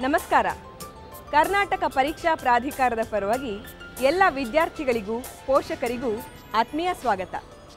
ನಮಸ್ಕಾರ ಕರ್ನಾಟಕ ಪರೀಕ್ಷಾ ಪ್ರಾಧಿಕಾರದ ಪರವಾಗಿ ಎಲ್ಲ ವಿದ್ಯಾರ್ಥಿಗಳಿಗೂ ಪೋಷಕರಿಗೂ ಆತ್ಮೀಯ ಸ್ವಾಗತ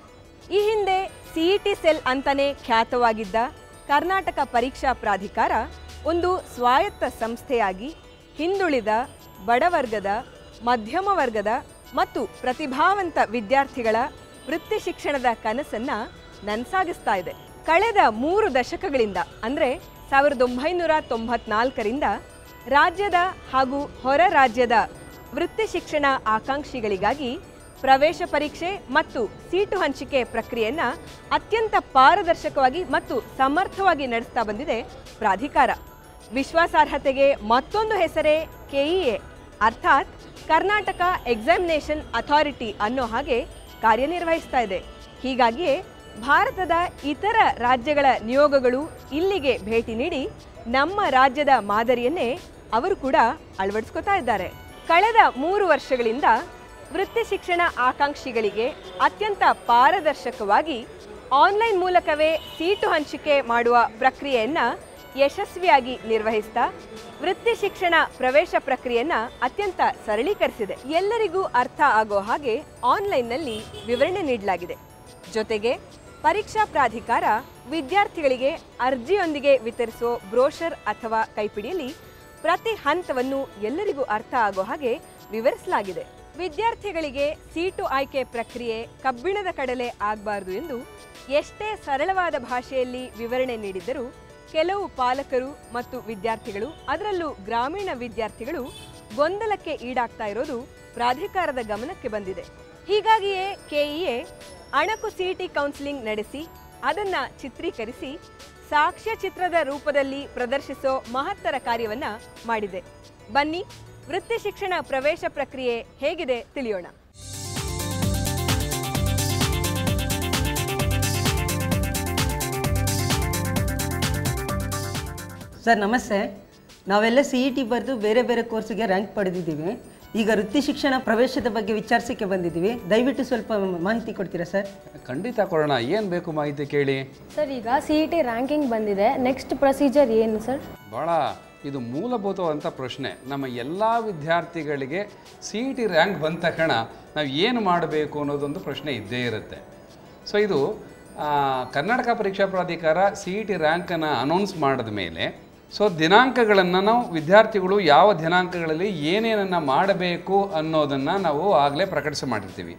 ಈ ಹಿಂದೆ ಸಿಇಟಿ ಸೆಲ್ ಅಂತಾನೆ ಖ್ಯಾತವಾಗಿದ್ದ ಕರ್ನಾಟಕ ಪರೀಕ್ಷಾ ಪ್ರಾಧಿಕಾರ ಒಂದು ಸ್ವಾಯತ್ತ ಸಂಸ್ಥೆಯಾಗಿ ಹಿಂದುಳಿದ ಬಡವರ್ಗದ ಮಧ್ಯಮ ವರ್ಗದ ಮತ್ತು ಪ್ರತಿಭಾವಂತ ವಿದ್ಯಾರ್ಥಿಗಳ ವೃತ್ತಿ ಶಿಕ್ಷಣದ ಕನಸನ್ನ ನನ್ಸಾಗಿಸ್ತಾ ಇದೆ ಕಳೆದ ಮೂರು ದಶಕಗಳಿಂದ ಅಂದರೆ ಸಾವಿರದ ಒಂಬೈನೂರ ತೊಂಬತ್ನಾಲ್ಕರಿಂದ ರಾಜ್ಯದ ಹಾಗೂ ಹೊರ ರಾಜ್ಯದ ವೃತ್ತಿ ಶಿಕ್ಷಣ ಆಕಾಂಕ್ಷಿಗಳಿಗಾಗಿ ಪ್ರವೇಶ ಪರೀಕ್ಷೆ ಮತ್ತು ಸೀಟು ಹಂಚಿಕೆ ಪ್ರಕ್ರಿಯೆಯನ್ನ ಅತ್ಯಂತ ಪಾರದರ್ಶಕವಾಗಿ ಮತ್ತು ಸಮರ್ಥವಾಗಿ ನಡೆಸ್ತಾ ಬಂದಿದೆ ಪ್ರಾಧಿಕಾರ ವಿಶ್ವಾಸಾರ್ಹತೆಗೆ ಮತ್ತೊಂದು ಹೆಸರೇ ಕೆಇಎ ಅರ್ಥಾತ್ ಕರ್ನಾಟಕ ಎಕ್ಸಾಮಿನೇಷನ್ ಅಥಾರಿಟಿ ಅನ್ನೋ ಹಾಗೆ ಕಾರ್ಯನಿರ್ವಹಿಸ್ತಾ ಇದೆ ಹೀಗಾಗಿಯೇ ಭಾರತದ ಇತರ ರಾಜ್ಯಗಳ ನಿಯೋಗಗಳು ಇಲ್ಲಿಗೆ ಭೇಟಿ ನೀಡಿ ನಮ್ಮ ರಾಜ್ಯದ ಮಾದರಿಯನ್ನೇ ಅವರು ಕೂಡ ಅಳವಡಿಸ್ಕೊತಾ ಇದ್ದಾರೆ ಕಳೆದ ಮೂರು ವರ್ಷಗಳಿಂದ ವೃತ್ತಿ ಶಿಕ್ಷಣ ಆಕಾಂಕ್ಷಿಗಳಿಗೆ ಅತ್ಯಂತ ಪಾರದರ್ಶಕವಾಗಿ ಆನ್ಲೈನ್ ಮೂಲಕವೇ ಸೀಟು ಹಂಚಿಕೆ ಮಾಡುವ ಪ್ರಕ್ರಿಯೆಯನ್ನ ಯಶಸ್ವಿಯಾಗಿ ನಿರ್ವಹಿಸ್ತಾ ವೃತ್ತಿ ಶಿಕ್ಷಣ ಪ್ರವೇಶ ಪ್ರಕ್ರಿಯೆಯನ್ನ ಅತ್ಯಂತ ಸರಳೀಕರಿಸಿದೆ ಎಲ್ಲರಿಗೂ ಅರ್ಥ ಆಗೋ ಹಾಗೆ ಆನ್ಲೈನ್ನಲ್ಲಿ ವಿವರಣೆ ನೀಡಲಾಗಿದೆ ಜೊತೆಗೆ ಪರೀಕ್ಷಾ ಪ್ರಾಧಿಕಾರ ವಿದ್ಯಾರ್ಥಿಗಳಿಗೆ ಅರ್ಜಿಯೊಂದಿಗೆ ವಿತರಿಸುವ ಬ್ರೋಷರ್ ಅಥವಾ ಕೈಪಿಡಿಯಲ್ಲಿ ಪ್ರತಿ ಹಂತವನ್ನು ಎಲ್ಲರಿಗೂ ಅರ್ಥ ಆಗೋ ಹಾಗೆ ವಿವರಿಸಲಾಗಿದೆ ವಿದ್ಯಾರ್ಥಿಗಳಿಗೆ ಸೀಟು ಆಯ್ಕೆ ಪ್ರಕ್ರಿಯೆ ಕಬ್ಬಿಣದ ಕಡಲೆ ಆಗಬಾರದು ಎಂದು ಎಷ್ಟೇ ಸರಳವಾದ ಭಾಷೆಯಲ್ಲಿ ವಿವರಣೆ ನೀಡಿದ್ದರೂ ಕೆಲವು ಪಾಲಕರು ಮತ್ತು ವಿದ್ಯಾರ್ಥಿಗಳು ಅದರಲ್ಲೂ ಗ್ರಾಮೀಣ ವಿದ್ಯಾರ್ಥಿಗಳು ಗೊಂದಲಕ್ಕೆ ಈಡಾಗ್ತಾ ಇರೋದು ಪ್ರಾಧಿಕಾರದ ಗಮನಕ್ಕೆ ಬಂದಿದೆ ಹೀಗಾಗಿಯೇ ಕೆಇಎ ಅಣಕು ಸಿಇಟಿ ಕೌನ್ಸಿಲಿಂಗ್ ನಡೆಸಿ ಅದನ್ನ ಚಿತ್ರೀಕರಿಸಿ ಸಾಕ್ಷ್ಯ ಚಿತ್ರದ ರೂಪದಲ್ಲಿ ಪ್ರದರ್ಶಿಸೋ ಮಹತ್ತರ ಕಾರ್ಯವನ್ನ ಮಾಡಿದೆ ಬನ್ನಿ ವೃತ್ತಿ ಶಿಕ್ಷಣ ಪ್ರವೇಶ ಪ್ರಕ್ರಿಯೆ ಹೇಗಿದೆ ತಿಳಿಯೋಣ ಸರ್ ನಮಸ್ತೆ ನಾವೆಲ್ಲ ಸಿ ಇ ಟಿ ಬರೆದು ಬೇರೆ ಬೇರೆ ಕೋರ್ಸಿಗೆ ರ್ಯಾಂಕ್ ಪಡೆದಿದ್ದೀವಿ ಈಗ ವೃತ್ತಿ ಶಿಕ್ಷಣ ಪ್ರವೇಶದ ಬಗ್ಗೆ ವಿಚಾರಿಸಕ್ಕೆ ಬಂದಿದ್ದೀವಿ ದಯವಿಟ್ಟು ಸ್ವಲ್ಪ ಮಾಹಿತಿ ಕೊಡ್ತೀರಾ ಸರ್ ಖಂಡಿತ ಕೊಡೋಣ ಏನು ಬೇಕು ಮಾಹಿತಿ ಕೇಳಿ ಸರ್ ಈಗ ಸಿ ಇ ಟಿ ರ್ಯಾಂಕಿಂಗ್ ಬಂದಿದೆ ನೆಕ್ಸ್ಟ್ ಪ್ರೊಸೀಜರ್ ಏನು ಸರ್ ಭಾಳ ಇದು ಮೂಲಭೂತವಾದಂಥ ಪ್ರಶ್ನೆ ನಮ್ಮ ಎಲ್ಲ ವಿದ್ಯಾರ್ಥಿಗಳಿಗೆ ಸಿ ಇ ಟಿ ರ್ಯಾಂಕ್ ಬಂದ ತಕ್ಷಣ ನಾವು ಏನು ಮಾಡಬೇಕು ಅನ್ನೋದೊಂದು ಪ್ರಶ್ನೆ ಇದ್ದೇ ಇರುತ್ತೆ ಸೊ ಇದು ಆ, ಕರ್ನಾಟಕ ಪರೀಕ್ಷಾ ಪ್ರಾಧಿಕಾರ ಸಿ ಇ ಟಿ ರ್ಯಾಂಕನ್ನು ಅನೌನ್ಸ್ ಮಾಡಿದ ಮೇಲೆ ಸೊ ದಿನಾಂಕಗಳನ್ನು ನಾವು ವಿದ್ಯಾರ್ಥಿಗಳು ಯಾವ ದಿನಾಂಕಗಳಲ್ಲಿ ಏನೇನನ್ನು ಮಾಡಬೇಕು ಅನ್ನೋದನ್ನು ನಾವು ಆಗಲೇ ಪ್ರಕಟಿಸಿ ಮಾಡಿರ್ತೀವಿ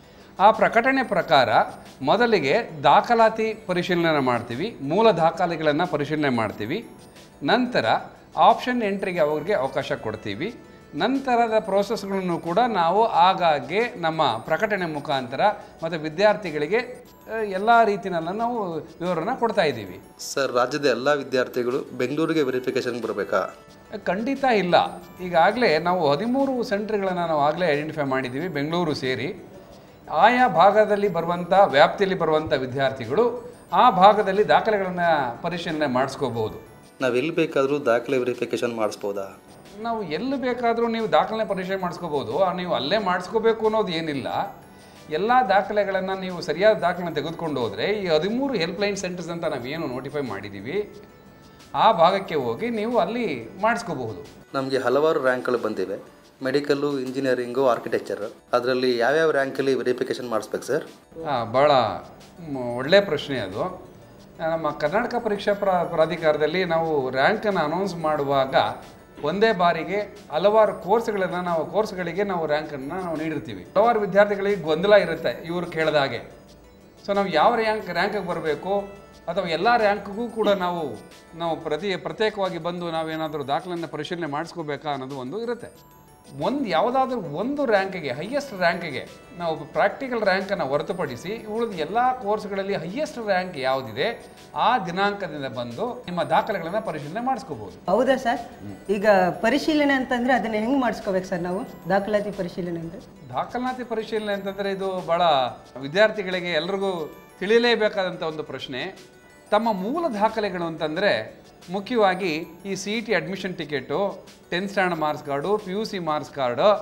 ಆ ಪ್ರಕಟಣೆ ಪ್ರಕಾರ ಮೊದಲಿಗೆ ದಾಖಲಾತಿ ಪರಿಶೀಲನೆ ಮಾಡ್ತೀವಿ ಮೂಲ ದಾಖಲೆಗಳನ್ನು ಪರಿಶೀಲನೆ ಮಾಡ್ತೀವಿ ನಂತರ ಆಪ್ಷನ್ ಎಂಟ್ರಿಗೆ ಅವ್ರಿಗೆ ಅವಕಾಶ ಕೊಡ್ತೀವಿ ನಂತರದ ಪ್ರೋಸೆಸ್ಗಳನ್ನು ಕೂಡ ನಾವು ಆಗಾಗ್ಗೆ ನಮ್ಮ ಪ್ರಕಟಣೆ ಮುಖಾಂತರ ಮತ್ತು ವಿದ್ಯಾರ್ಥಿಗಳಿಗೆ ಎಲ್ಲ ರೀತಿಯಲ್ಲ ನಾವು ವಿವರನ ಕೊಡ್ತಾ ಇದ್ದೀವಿ ಸರ್ ರಾಜ್ಯದ ಎಲ್ಲ ವಿದ್ಯಾರ್ಥಿಗಳು ಬೆಂಗಳೂರಿಗೆ ವೆರಿಫಿಕೇಷನ್ಗೆ ಬರಬೇಕಾ ಖಂಡಿತ ಇಲ್ಲ ಈಗಾಗಲೇ ನಾವು ಹದಿಮೂರು ಸೆಂಟ್ರ್ಗಳನ್ನು ನಾವು ಆಗಲೇ ಐಡೆಂಟಿಫೈ ಮಾಡಿದ್ದೀವಿ ಬೆಂಗಳೂರು ಸೇರಿ ಆಯಾ ಭಾಗದಲ್ಲಿ ಬರುವಂಥ ವ್ಯಾಪ್ತಿಯಲ್ಲಿ ಬರುವಂಥ ವಿದ್ಯಾರ್ಥಿಗಳು ಆ ಭಾಗದಲ್ಲಿ ದಾಖಲೆಗಳನ್ನು ಪರಿಶೀಲನೆ ಮಾಡಿಸ್ಕೋಬಹುದು ನಾವು ಎಲ್ಲಿ ಬೇಕಾದರೂ ದಾಖಲೆ ವೆರಿಫಿಕೇಷನ್ ಮಾಡಿಸ್ಬೋದಾ ನಾವು ಎಲ್ಲಿ ಬೇಕಾದರೂ ನೀವು ದಾಖಲೆ ಪರಿಶೀಲನೆ ಮಾಡಿಸ್ಕೋಬೋದು ಆ ನೀವು ಅಲ್ಲೇ ಮಾಡಿಸ್ಕೋಬೇಕು ಅನ್ನೋದು ಏನಿಲ್ಲ ಎಲ್ಲ ದಾಖಲೆಗಳನ್ನು ನೀವು ಸರಿಯಾದ ದಾಖಲೆ ತೆಗೆದುಕೊಂಡು ಹೋದರೆ ಈ ಹದಿಮೂರು ಹೆಲ್ಪ್ಲೈನ್ ಸೆಂಟರ್ಸ್ ಅಂತ ನಾವೇನು ನೋಟಿಫೈ ಮಾಡಿದ್ದೀವಿ ಆ ಭಾಗಕ್ಕೆ ಹೋಗಿ ನೀವು ಅಲ್ಲಿ ಮಾಡಿಸ್ಕೋಬಹುದು ನಮಗೆ ಹಲವಾರು ರ್ಯಾಂಕ್ಗಳು ಬಂದಿವೆ ಮೆಡಿಕಲ್ಲು ಇಂಜಿನಿಯರಿಂಗು ಆರ್ಕಿಟೆಕ್ಚರ್ ಅದರಲ್ಲಿ ಯಾವ್ಯಾವ ರ್ಯಾಂಕಲ್ಲಿ ವೆರಿಫಿಕೇಷನ್ ಮಾಡಿಸ್ಬೇಕು ಸರ್ ಹಾಂ ಭಾಳ ಮ್, ಒಳ್ಳೆಯ ಪ್ರಶ್ನೆ ಅದು ನಮ್ಮ ಕರ್ನಾಟಕ ಪರೀಕ್ಷಾ ಪ್ರಾ ಪ್ರಾಧಿಕಾರದಲ್ಲಿ ನಾವು ರ್ಯಾಂಕನ್ನು ಅನೌನ್ಸ್ ಮಾಡುವಾಗ ಒಂದೇ ಬಾರಿಗೆ ಹಲವಾರು ಕೋರ್ಸ್ಗಳನ್ನು ನಾವು ಕೋರ್ಸ್ಗಳಿಗೆ ನಾವು ರ್ಯಾಂಕನ್ನು ನಾವು ನೀಡಿರ್ತೀವಿ ಹಲವಾರು ವಿದ್ಯಾರ್ಥಿಗಳಿಗೆ ಗೊಂದಲ ಇರುತ್ತೆ ಇವರು ಕೇಳಿದ ಹಾಗೆ ಸೊ ನಾವು ಯಾವ ರ್ಯಾಂಕ್ ರ್ಯಾಂಕಿಗೆ ಬರಬೇಕು ಅಥವಾ ಎಲ್ಲ ರ್ಯಾಂಕ್ಗೂ ಕೂಡ ನಾವು ನಾವು ಪ್ರತಿ ಪ್ರತ್ಯೇಕವಾಗಿ ಬಂದು ನಾವೇನಾದರೂ ದಾಖಲೆಯನ್ನು ಪರಿಶೀಲನೆ ಮಾಡಿಸ್ಕೋಬೇಕಾ ಅನ್ನೋದು ಒಂದು ಇರುತ್ತೆ ಒಂದು ಯಾವುದಾದ್ರೂ ಒಂದು ರ್ಯಾಂಕಿಗೆ ಹೈಯೆಸ್ಟ್ ರ್ಯಾಂಕಿಗೆ ನಾವು ಪ್ರಾಕ್ಟಿಕಲ್ ರ್ಯಾಂಕನ್ನು ಹೊರತುಪಡಿಸಿ ಉಳಿದ ಎಲ್ಲ ಕೋರ್ಸ್ಗಳಲ್ಲಿ ಹೈಯೆಸ್ಟ್ ರ್ಯಾಂಕ್ ಯಾವುದಿದೆ ಆ ದಿನಾಂಕದಿಂದ ಬಂದು ನಿಮ್ಮ ದಾಖಲೆಗಳನ್ನು ಪರಿಶೀಲನೆ ಮಾಡಿಸ್ಕೋಬೋದು ಹೌದಾ ಸರ್ ಈಗ ಪರಿಶೀಲನೆ ಅಂತಂದರೆ ಅದನ್ನು ಹೆಂಗೆ ಮಾಡಿಸ್ಕೋಬೇಕು ಸರ್ ನಾವು ದಾಖಲಾತಿ ಪರಿಶೀಲನೆ ಅಂದರೆ ದಾಖಲಾತಿ ಪರಿಶೀಲನೆ ಅಂತಂದರೆ ಇದು ಭಾಳ ವಿದ್ಯಾರ್ಥಿಗಳಿಗೆ ಎಲ್ರಿಗೂ ತಿಳಿಯಲೇಬೇಕಾದಂಥ ಒಂದು ಪ್ರಶ್ನೆ ತಮ್ಮ ಮೂಲ ದಾಖಲೆಗಳು ಅಂತಂದರೆ ಮುಖ್ಯವಾಗಿ ಈ C E T admission ticket tenth standard marks card P U C marks card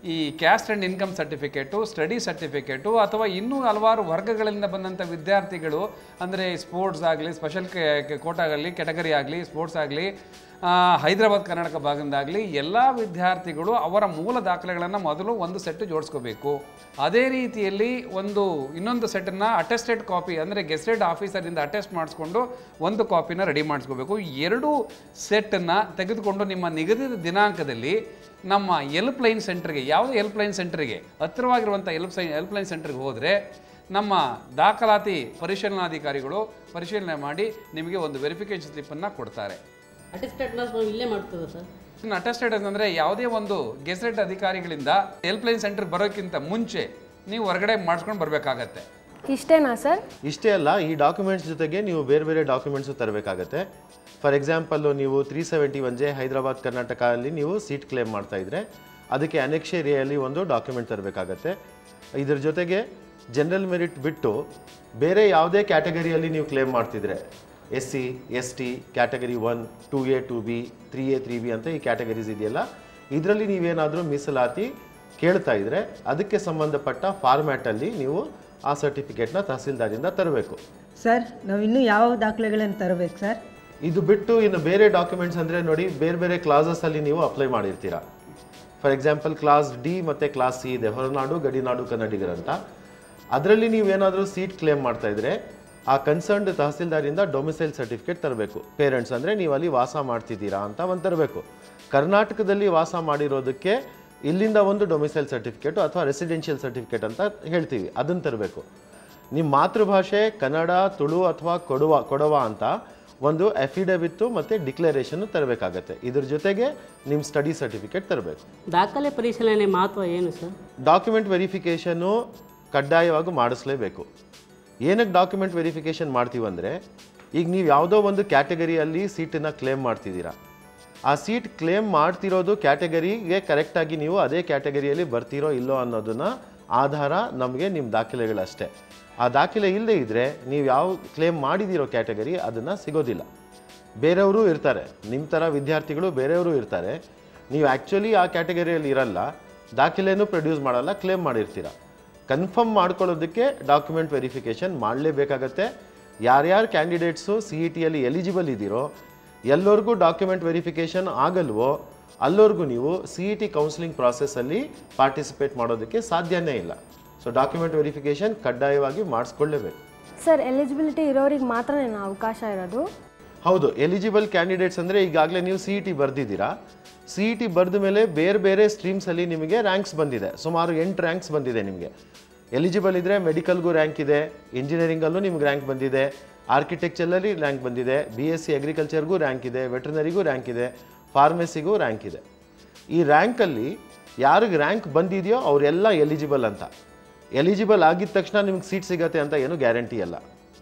ಈ caste and income certificate study certificate ಅಥವಾ ಇನ್ನೂ ಹಲವಾರು ವರ್ಗಗಳಿಂದ ಬಂದಂಥ ವಿದ್ಯಾರ್ಥಿಗಳು ಅಂದರೆ ಸ್ಪೋರ್ಟ್ಸ್ ಆಗಲಿ ಸ್ಪೆಷಲ್ ಕೋಟ ಆಗಲಿ ಕೆಟಗರಿ ಆಗಲಿ ಸ್ಪೋರ್ಟ್ಸ್ ಆಗಲಿ ಹೈದರಾಬಾದ್ ಕರ್ನಾಟಕ ಭಾಗದಿಂದಾಗಲಿ ಎಲ್ಲ ವಿದ್ಯಾರ್ಥಿಗಳು ಅವರ ಮೂಲ ದಾಖಲೆಗಳನ್ನು ಮೊದಲು ಒಂದು ಸೆಟ್ ಜೋಡಿಸ್ಕೋಬೇಕು ಅದೇ ರೀತಿಯಲ್ಲಿ ಒಂದು ಇನ್ನೊಂದು ಸೆಟ್ಟನ್ನು ಅಟೆಸ್ಟೆಡ್ ಕಾಪಿ ಅಂದರೆ ಗೆಸ್ಟೆಡ್ ಆಫೀಸರಿಂದ ಅಟೆಸ್ಟ್ ಮಾಡಿಸ್ಕೊಂಡು ಒಂದು ಕಾಪಿನ ರೆಡಿ ಮಾಡಿಸ್ಕೋಬೇಕು ಎರಡು ಸೆಟ್ಟನ್ನು ತೆಗೆದುಕೊಂಡು ನಿಮ್ಮ ನಿಗದಿತ ದಿನಾಂಕದಲ್ಲಿ ನಮ್ಮ ಹೆಲ್ಪ್ ಲೈನ್ ಸೆಂಟರ್ಗೆ ಯಾವುದೇ ಹೆಲ್ಪ್ ಲೈನ್ ಸೆಂಟರ್ಗೆ ಹತ್ತಿರವಾಗಿರುವಂಥ ಹೆಲ್ಪ್ ಸೈ ಹೆಲ್ಪ್ ಲೈನ್ ಸೆಂಟರ್ಗೆ ಹೋದರೆ ನಮ್ಮ ದಾಖಲಾತಿ ಪರಿಶೀಲನಾಧಿಕಾರಿಗಳು ಪರಿಶೀಲನೆ ಮಾಡಿ ನಿಮಗೆ ಒಂದು ವೆರಿಫಿಕೇಷನ್ ಸ್ಲಿಪ್ಪನ್ನು ಕೊಡ್ತಾರೆ ಅಟೆಸ್ಟೆಡ್ ಕ್ಲಾಸ್ ನಾವು ಇಲ್ಲೇ ಮಾಡ್ತೇವೆ ಸರ್ ಅಟೆಸ್ಟೆಡ್ ಅಂದರೆ ಯಾವುದೇ ಒಂದು ಗೆಸೆಟ್ ಅಧಿಕಾರಿಗಳಿಂದ ಹೆಲ್ಪ್ ಲೈನ್ ಸೆಂಟರ್ ಬರೋಕ್ಕಿಂತ ಮುಂಚೆ ನೀವು ಹೊರಗಡೆ ಮಾಡಿಸ್ಕೊಂಡು ಬರಬೇಕಾಗತ್ತೆ ಇಷ್ಟೇನಾ ಸರ್ ಇಷ್ಟೇ ಅಲ್ಲ ಈ ಡಾಕ್ಯುಮೆಂಟ್ಸ್ ಜೊತೆಗೆ ನೀವು ಬೇರೆ ಬೇರೆ ಡಾಕ್ಯುಮೆಂಟ್ಸು ತರಬೇಕಾಗತ್ತೆ ಫಾರ್ ಎಕ್ಸಾಂಪಲ್ಲು ನೀವು three seventy one J Hyderabad Karnataka ಅಲ್ಲಿ ನೀವು ಸೀಟ್ ಕ್ಲೇಮ್ ಮಾಡ್ತಾ ಇದ್ರೆ ಅದಕ್ಕೆ ಅನೆಕ್ಷೇರಿಯಲ್ಲಿ ಒಂದು ಡಾಕ್ಯುಮೆಂಟ್ ತರಬೇಕಾಗತ್ತೆ ಇದ್ರ ಜೊತೆಗೆ ಜನರಲ್ ಮೆರಿಟ್ ಬಿಟ್ಟು ಬೇರೆ ಯಾವುದೇ ಕ್ಯಾಟಗರಿಯಲ್ಲಿ ನೀವು ಕ್ಲೇಮ್ ಮಾಡ್ತಿದ್ರೆ S C S T category one two A two B three A three B ಅಂತ ಈ ಕ್ಯಾಟಗರೀಸ್ ಇದೆಯಲ್ಲ ಇದರಲ್ಲಿ ನೀವೇನಾದರೂ ಮೀಸಲಾತಿ ಕೇಳ್ತಾ ಇದ್ರೆ ಅದಕ್ಕೆ ಸಂಬಂಧಪಟ್ಟ ಫಾರ್ಮ್ಯಾಟಲ್ಲಿ ನೀವು ಆ ಸರ್ಟಿಫಿಕೇಟ್ನ ತಹಸೀಲ್ದಾರಿಂದ ತರಬೇಕು ಸರ್ ನಾವು ಇನ್ನೂ ಯಾವ ದಾಖಲೆಗಳನ್ನು ತರಬೇಕು ಸರ್ ಇದು ಬಿಟ್ಟು ಇನ್ನು ಬೇರೆ ಡಾಕ್ಯುಮೆಂಟ್ಸ್ ಅಂದರೆ ನೋಡಿ ಬೇರೆ ಬೇರೆ ಕ್ಲಾಸಸಲ್ಲಿ ನೀವು ಅಪ್ಲೈ ಮಾಡಿರ್ತೀರಾ ಫಾರ್ ಎಕ್ಸಾಂಪಲ್ ಕ್ಲಾಸ್ ಡಿ ಮತ್ತು ಕ್ಲಾಸ್ ಸಿ ಇದೆ ಹೊರನಾಡು ಗಡಿನಾಡು ಕನ್ನಡಿಗರಂತ ಅದರಲ್ಲಿ ನೀವೇನಾದರೂ ಸೀಟ್ ಕ್ಲೇಮ್ ಮಾಡ್ತಾ ಇದ್ರೆ ಆ ಕನ್ಸರ್ನ್ಡ್ ತಹಸೀಲ್ದಾರಿಂದ ಡೊಮಿಸೈಲ್ ಸರ್ಟಿಫಿಕೇಟ್ ತರಬೇಕು ಪೇರೆಂಟ್ಸ್ ಅಂದರೆ ನೀವು ಅಲ್ಲಿ ವಾಸ ಮಾಡ್ತಿದ್ದೀರಾ ಅಂತ ಒಂದು ತರಬೇಕು ಕರ್ನಾಟಕದಲ್ಲಿ ವಾಸ ಮಾಡಿರೋದಕ್ಕೆ ಇಲ್ಲಿಂದ ಒಂದು ಡೊಮಿಸೈಲ್ ಸರ್ಟಿಫಿಕೇಟು ಅಥವಾ ರೆಸಿಡೆನ್ಷಿಯಲ್ ಸರ್ಟಿಫಿಕೇಟ್ ಅಂತ ಹೇಳ್ತೀವಿ ಅದನ್ನು ತರಬೇಕು ನಿಮ್ಮ ಮಾತೃಭಾಷೆ ಕನ್ನಡ ತುಳು ಅಥವಾ ಕೊಡುವ ಕೊಡವ ಅಂತ ಒಂದು ಅಫಿಡವಿತ್ತು ಮತ್ತು ಡಿಕ್ಲರೇಷನ್ ತರಬೇಕಾಗತ್ತೆ ಇದ್ರ ಜೊತೆಗೆ ನಿಮ್ಮ ಸ್ಟಡಿ ಸರ್ಟಿಫಿಕೇಟ್ ತರಬೇಕು ದಾಖಲೆ ಪರಿಶೀಲನೆ ಮಹತ್ವ ಏನು ಸರ್ ಡಾಕ್ಯುಮೆಂಟ್ ವೆರಿಫಿಕೇಷನ್ನು ಕಡ್ಡಾಯವಾಗಿ ಮಾಡಿಸ್ಲೇಬೇಕು ಏನಕ್ಕೆ ಡಾಕ್ಯುಮೆಂಟ್ ವೆರಿಫಿಕೇಷನ್ ಮಾಡ್ತೀವಂದರೆ ಈಗ ನೀವು ಯಾವುದೋ ಒಂದು ಕ್ಯಾಟಗರಿಯಲ್ಲಿ ಸೀಟನ್ನು ಕ್ಲೇಮ್ ಮಾಡ್ತಿದ್ದೀರಾ ಆ ಸೀಟ್ ಕ್ಲೇಮ್ ಮಾಡ್ತಿರೋದು ಕ್ಯಾಟಗರಿಗೆ ಕರೆಕ್ಟಾಗಿ ನೀವು ಅದೇ ಕ್ಯಾಟಗರಿಯಲ್ಲಿ ಬರ್ತೀರೋ ಇಲ್ಲೋ ಅನ್ನೋದನ್ನ ಆಧಾರ ನಮಗೆ ನಿಮ್ಮ ದಾಖಲೆಗಳಷ್ಟೇ ಆ ದಾಖಲೆ ಇಲ್ಲದೆ ಇದ್ದರೆ ನೀವು ಯಾವ ಕ್ಲೇಮ್ ಮಾಡಿದಿರೋ ಕ್ಯಾಟಗರಿ ಅದನ್ನು ಸಿಗೋದಿಲ್ಲ ಬೇರೆಯವರು ಇರ್ತಾರೆ ನಿಮ್ಮ ಥರ ವಿದ್ಯಾರ್ಥಿಗಳು ಬೇರೆಯವರು ಇರ್ತಾರೆ ನೀವು ಆ್ಯಕ್ಚುಲಿ ಆ ಕ್ಯಾಟಗರಿಯಲ್ಲಿ ಇರಲ್ಲ ದಾಖಲೆನೂ ಪ್ರೊಡ್ಯೂಸ್ ಮಾಡಲ್ಲ ಕ್ಲೇಮ್ ಮಾಡಿರ್ತೀರ ಕನ್ಫರ್ಮ್ ಮಾಡ್ಕೊಳ್ಳೋದಕ್ಕೆ ಡಾಕ್ಯುಮೆಂಟ್ ವೆರಿಫಿಕೇಷನ್ ಮಾಡಲೇಬೇಕಾಗತ್ತೆ ಯಾರ್ಯಾರು ಕ್ಯಾಂಡಿಡೇಟ್ಸು ಸಿ ಇ ಟಿಯಲ್ಲಿ ಎಲಿಜಿಬಲ್ ಇದ್ದೀರೋ ಎಲ್ಲರಿಗೂ ಡಾಕ್ಯುಮೆಂಟ್ ವೆರಿಫಿಕೇಷನ್ ಆಗಲ್ವೋ ಅಲ್ಲವರೆಗೂ ನೀವು ಸಿ ಇ ಟಿ ಕೌನ್ಸಿಲಿಂಗ್ ಪ್ರಾಸೆಸ್ಸಲ್ಲಿ ಪಾರ್ಟಿಸಿಪೇಟ್ ಮಾಡೋದಕ್ಕೆ ಸಾಧ್ಯನೇ ಇಲ್ಲ ಸೊ ಡಾಕ್ಯುಮೆಂಟ್ ವೆರಿಫಿಕೇಷನ್ ಕಡ್ಡಾಯವಾಗಿ ಮಾಡಿಸ್ಕೊಳ್ಳೇಬೇಕು ಸರ್ ಎಲಿಜಿಬಿಲಿಟಿ ಇರೋರಿಗೆ ಮಾತ್ರನೇ ಅವಕಾಶ ಇರೋದು ಹೌದು ಎಲಿಜಿಬಲ್ ಕ್ಯಾಂಡಿಡೇಟ್ಸ್ ಅಂದರೆ ಈಗಾಗಲೇ ನೀವು ಸಿ ಇ ಟಿ ಬರೆದಿದ್ದೀರಾ ಸಿ ಇ ಟಿ ಬರೆದ ಮೇಲೆ ಬೇರೆ ಬೇರೆ ಸ್ಟ್ರೀಮ್ಸಲ್ಲಿ ನಿಮಗೆ ರ್ಯಾಂಕ್ಸ್ ಬಂದಿದೆ ಸುಮಾರು ಎಂಟು ರ್ಯಾಂಕ್ಸ್ ಬಂದಿದೆ ನಿಮಗೆ ಎಲಿಜಿಬಲ್ ಇದ್ದರೆ ಮೆಡಿಕಲ್ಗೂ ರ್ಯಾಂಕ್ ಇದೆ ಇಂಜಿನಿಯರಿಂಗಲ್ಲೂ ನಿಮ್ಗೆ ರ್ಯಾಂಕ್ ಬಂದಿದೆ ಆರ್ಕಿಟೆಕ್ಚರಲ್ಲಿ ರ್ಯಾಂಕ್ ಬಂದಿದೆ ಬಿ ಎಸ್ ಸಿ ಅಗ್ರಿಕಲ್ಚರ್ಗೂ ರ್ಯಾಂಕ್ ಇದೆ ವೆಟರ್ನರಿಗೂ ರ್ಯಾಂಕ್ ಇದೆ ಫಾರ್ಮಸಿಗೂ ರ್ಯಾಂಕ್ ಇದೆ ಈ ರ್ಯಾಂಕಲ್ಲಿ ಯಾರಿಗೆ ರ್ಯಾಂಕ್ ಬಂದಿದೆಯೋ ಅವರೆಲ್ಲ ಎಲಿಜಿಬಲ್ ಅಂತ ಎಲಿಜಿಬಲ್ ಆಗಿದ ತಕ್ಷಣ ನಿಮ್ಗೆ ಸೀಟ್ ಸಿಗತ್ತೆ ಅಂತ ಏನು ಗ್ಯಾರಂಟಿ ಅಲ್ಲ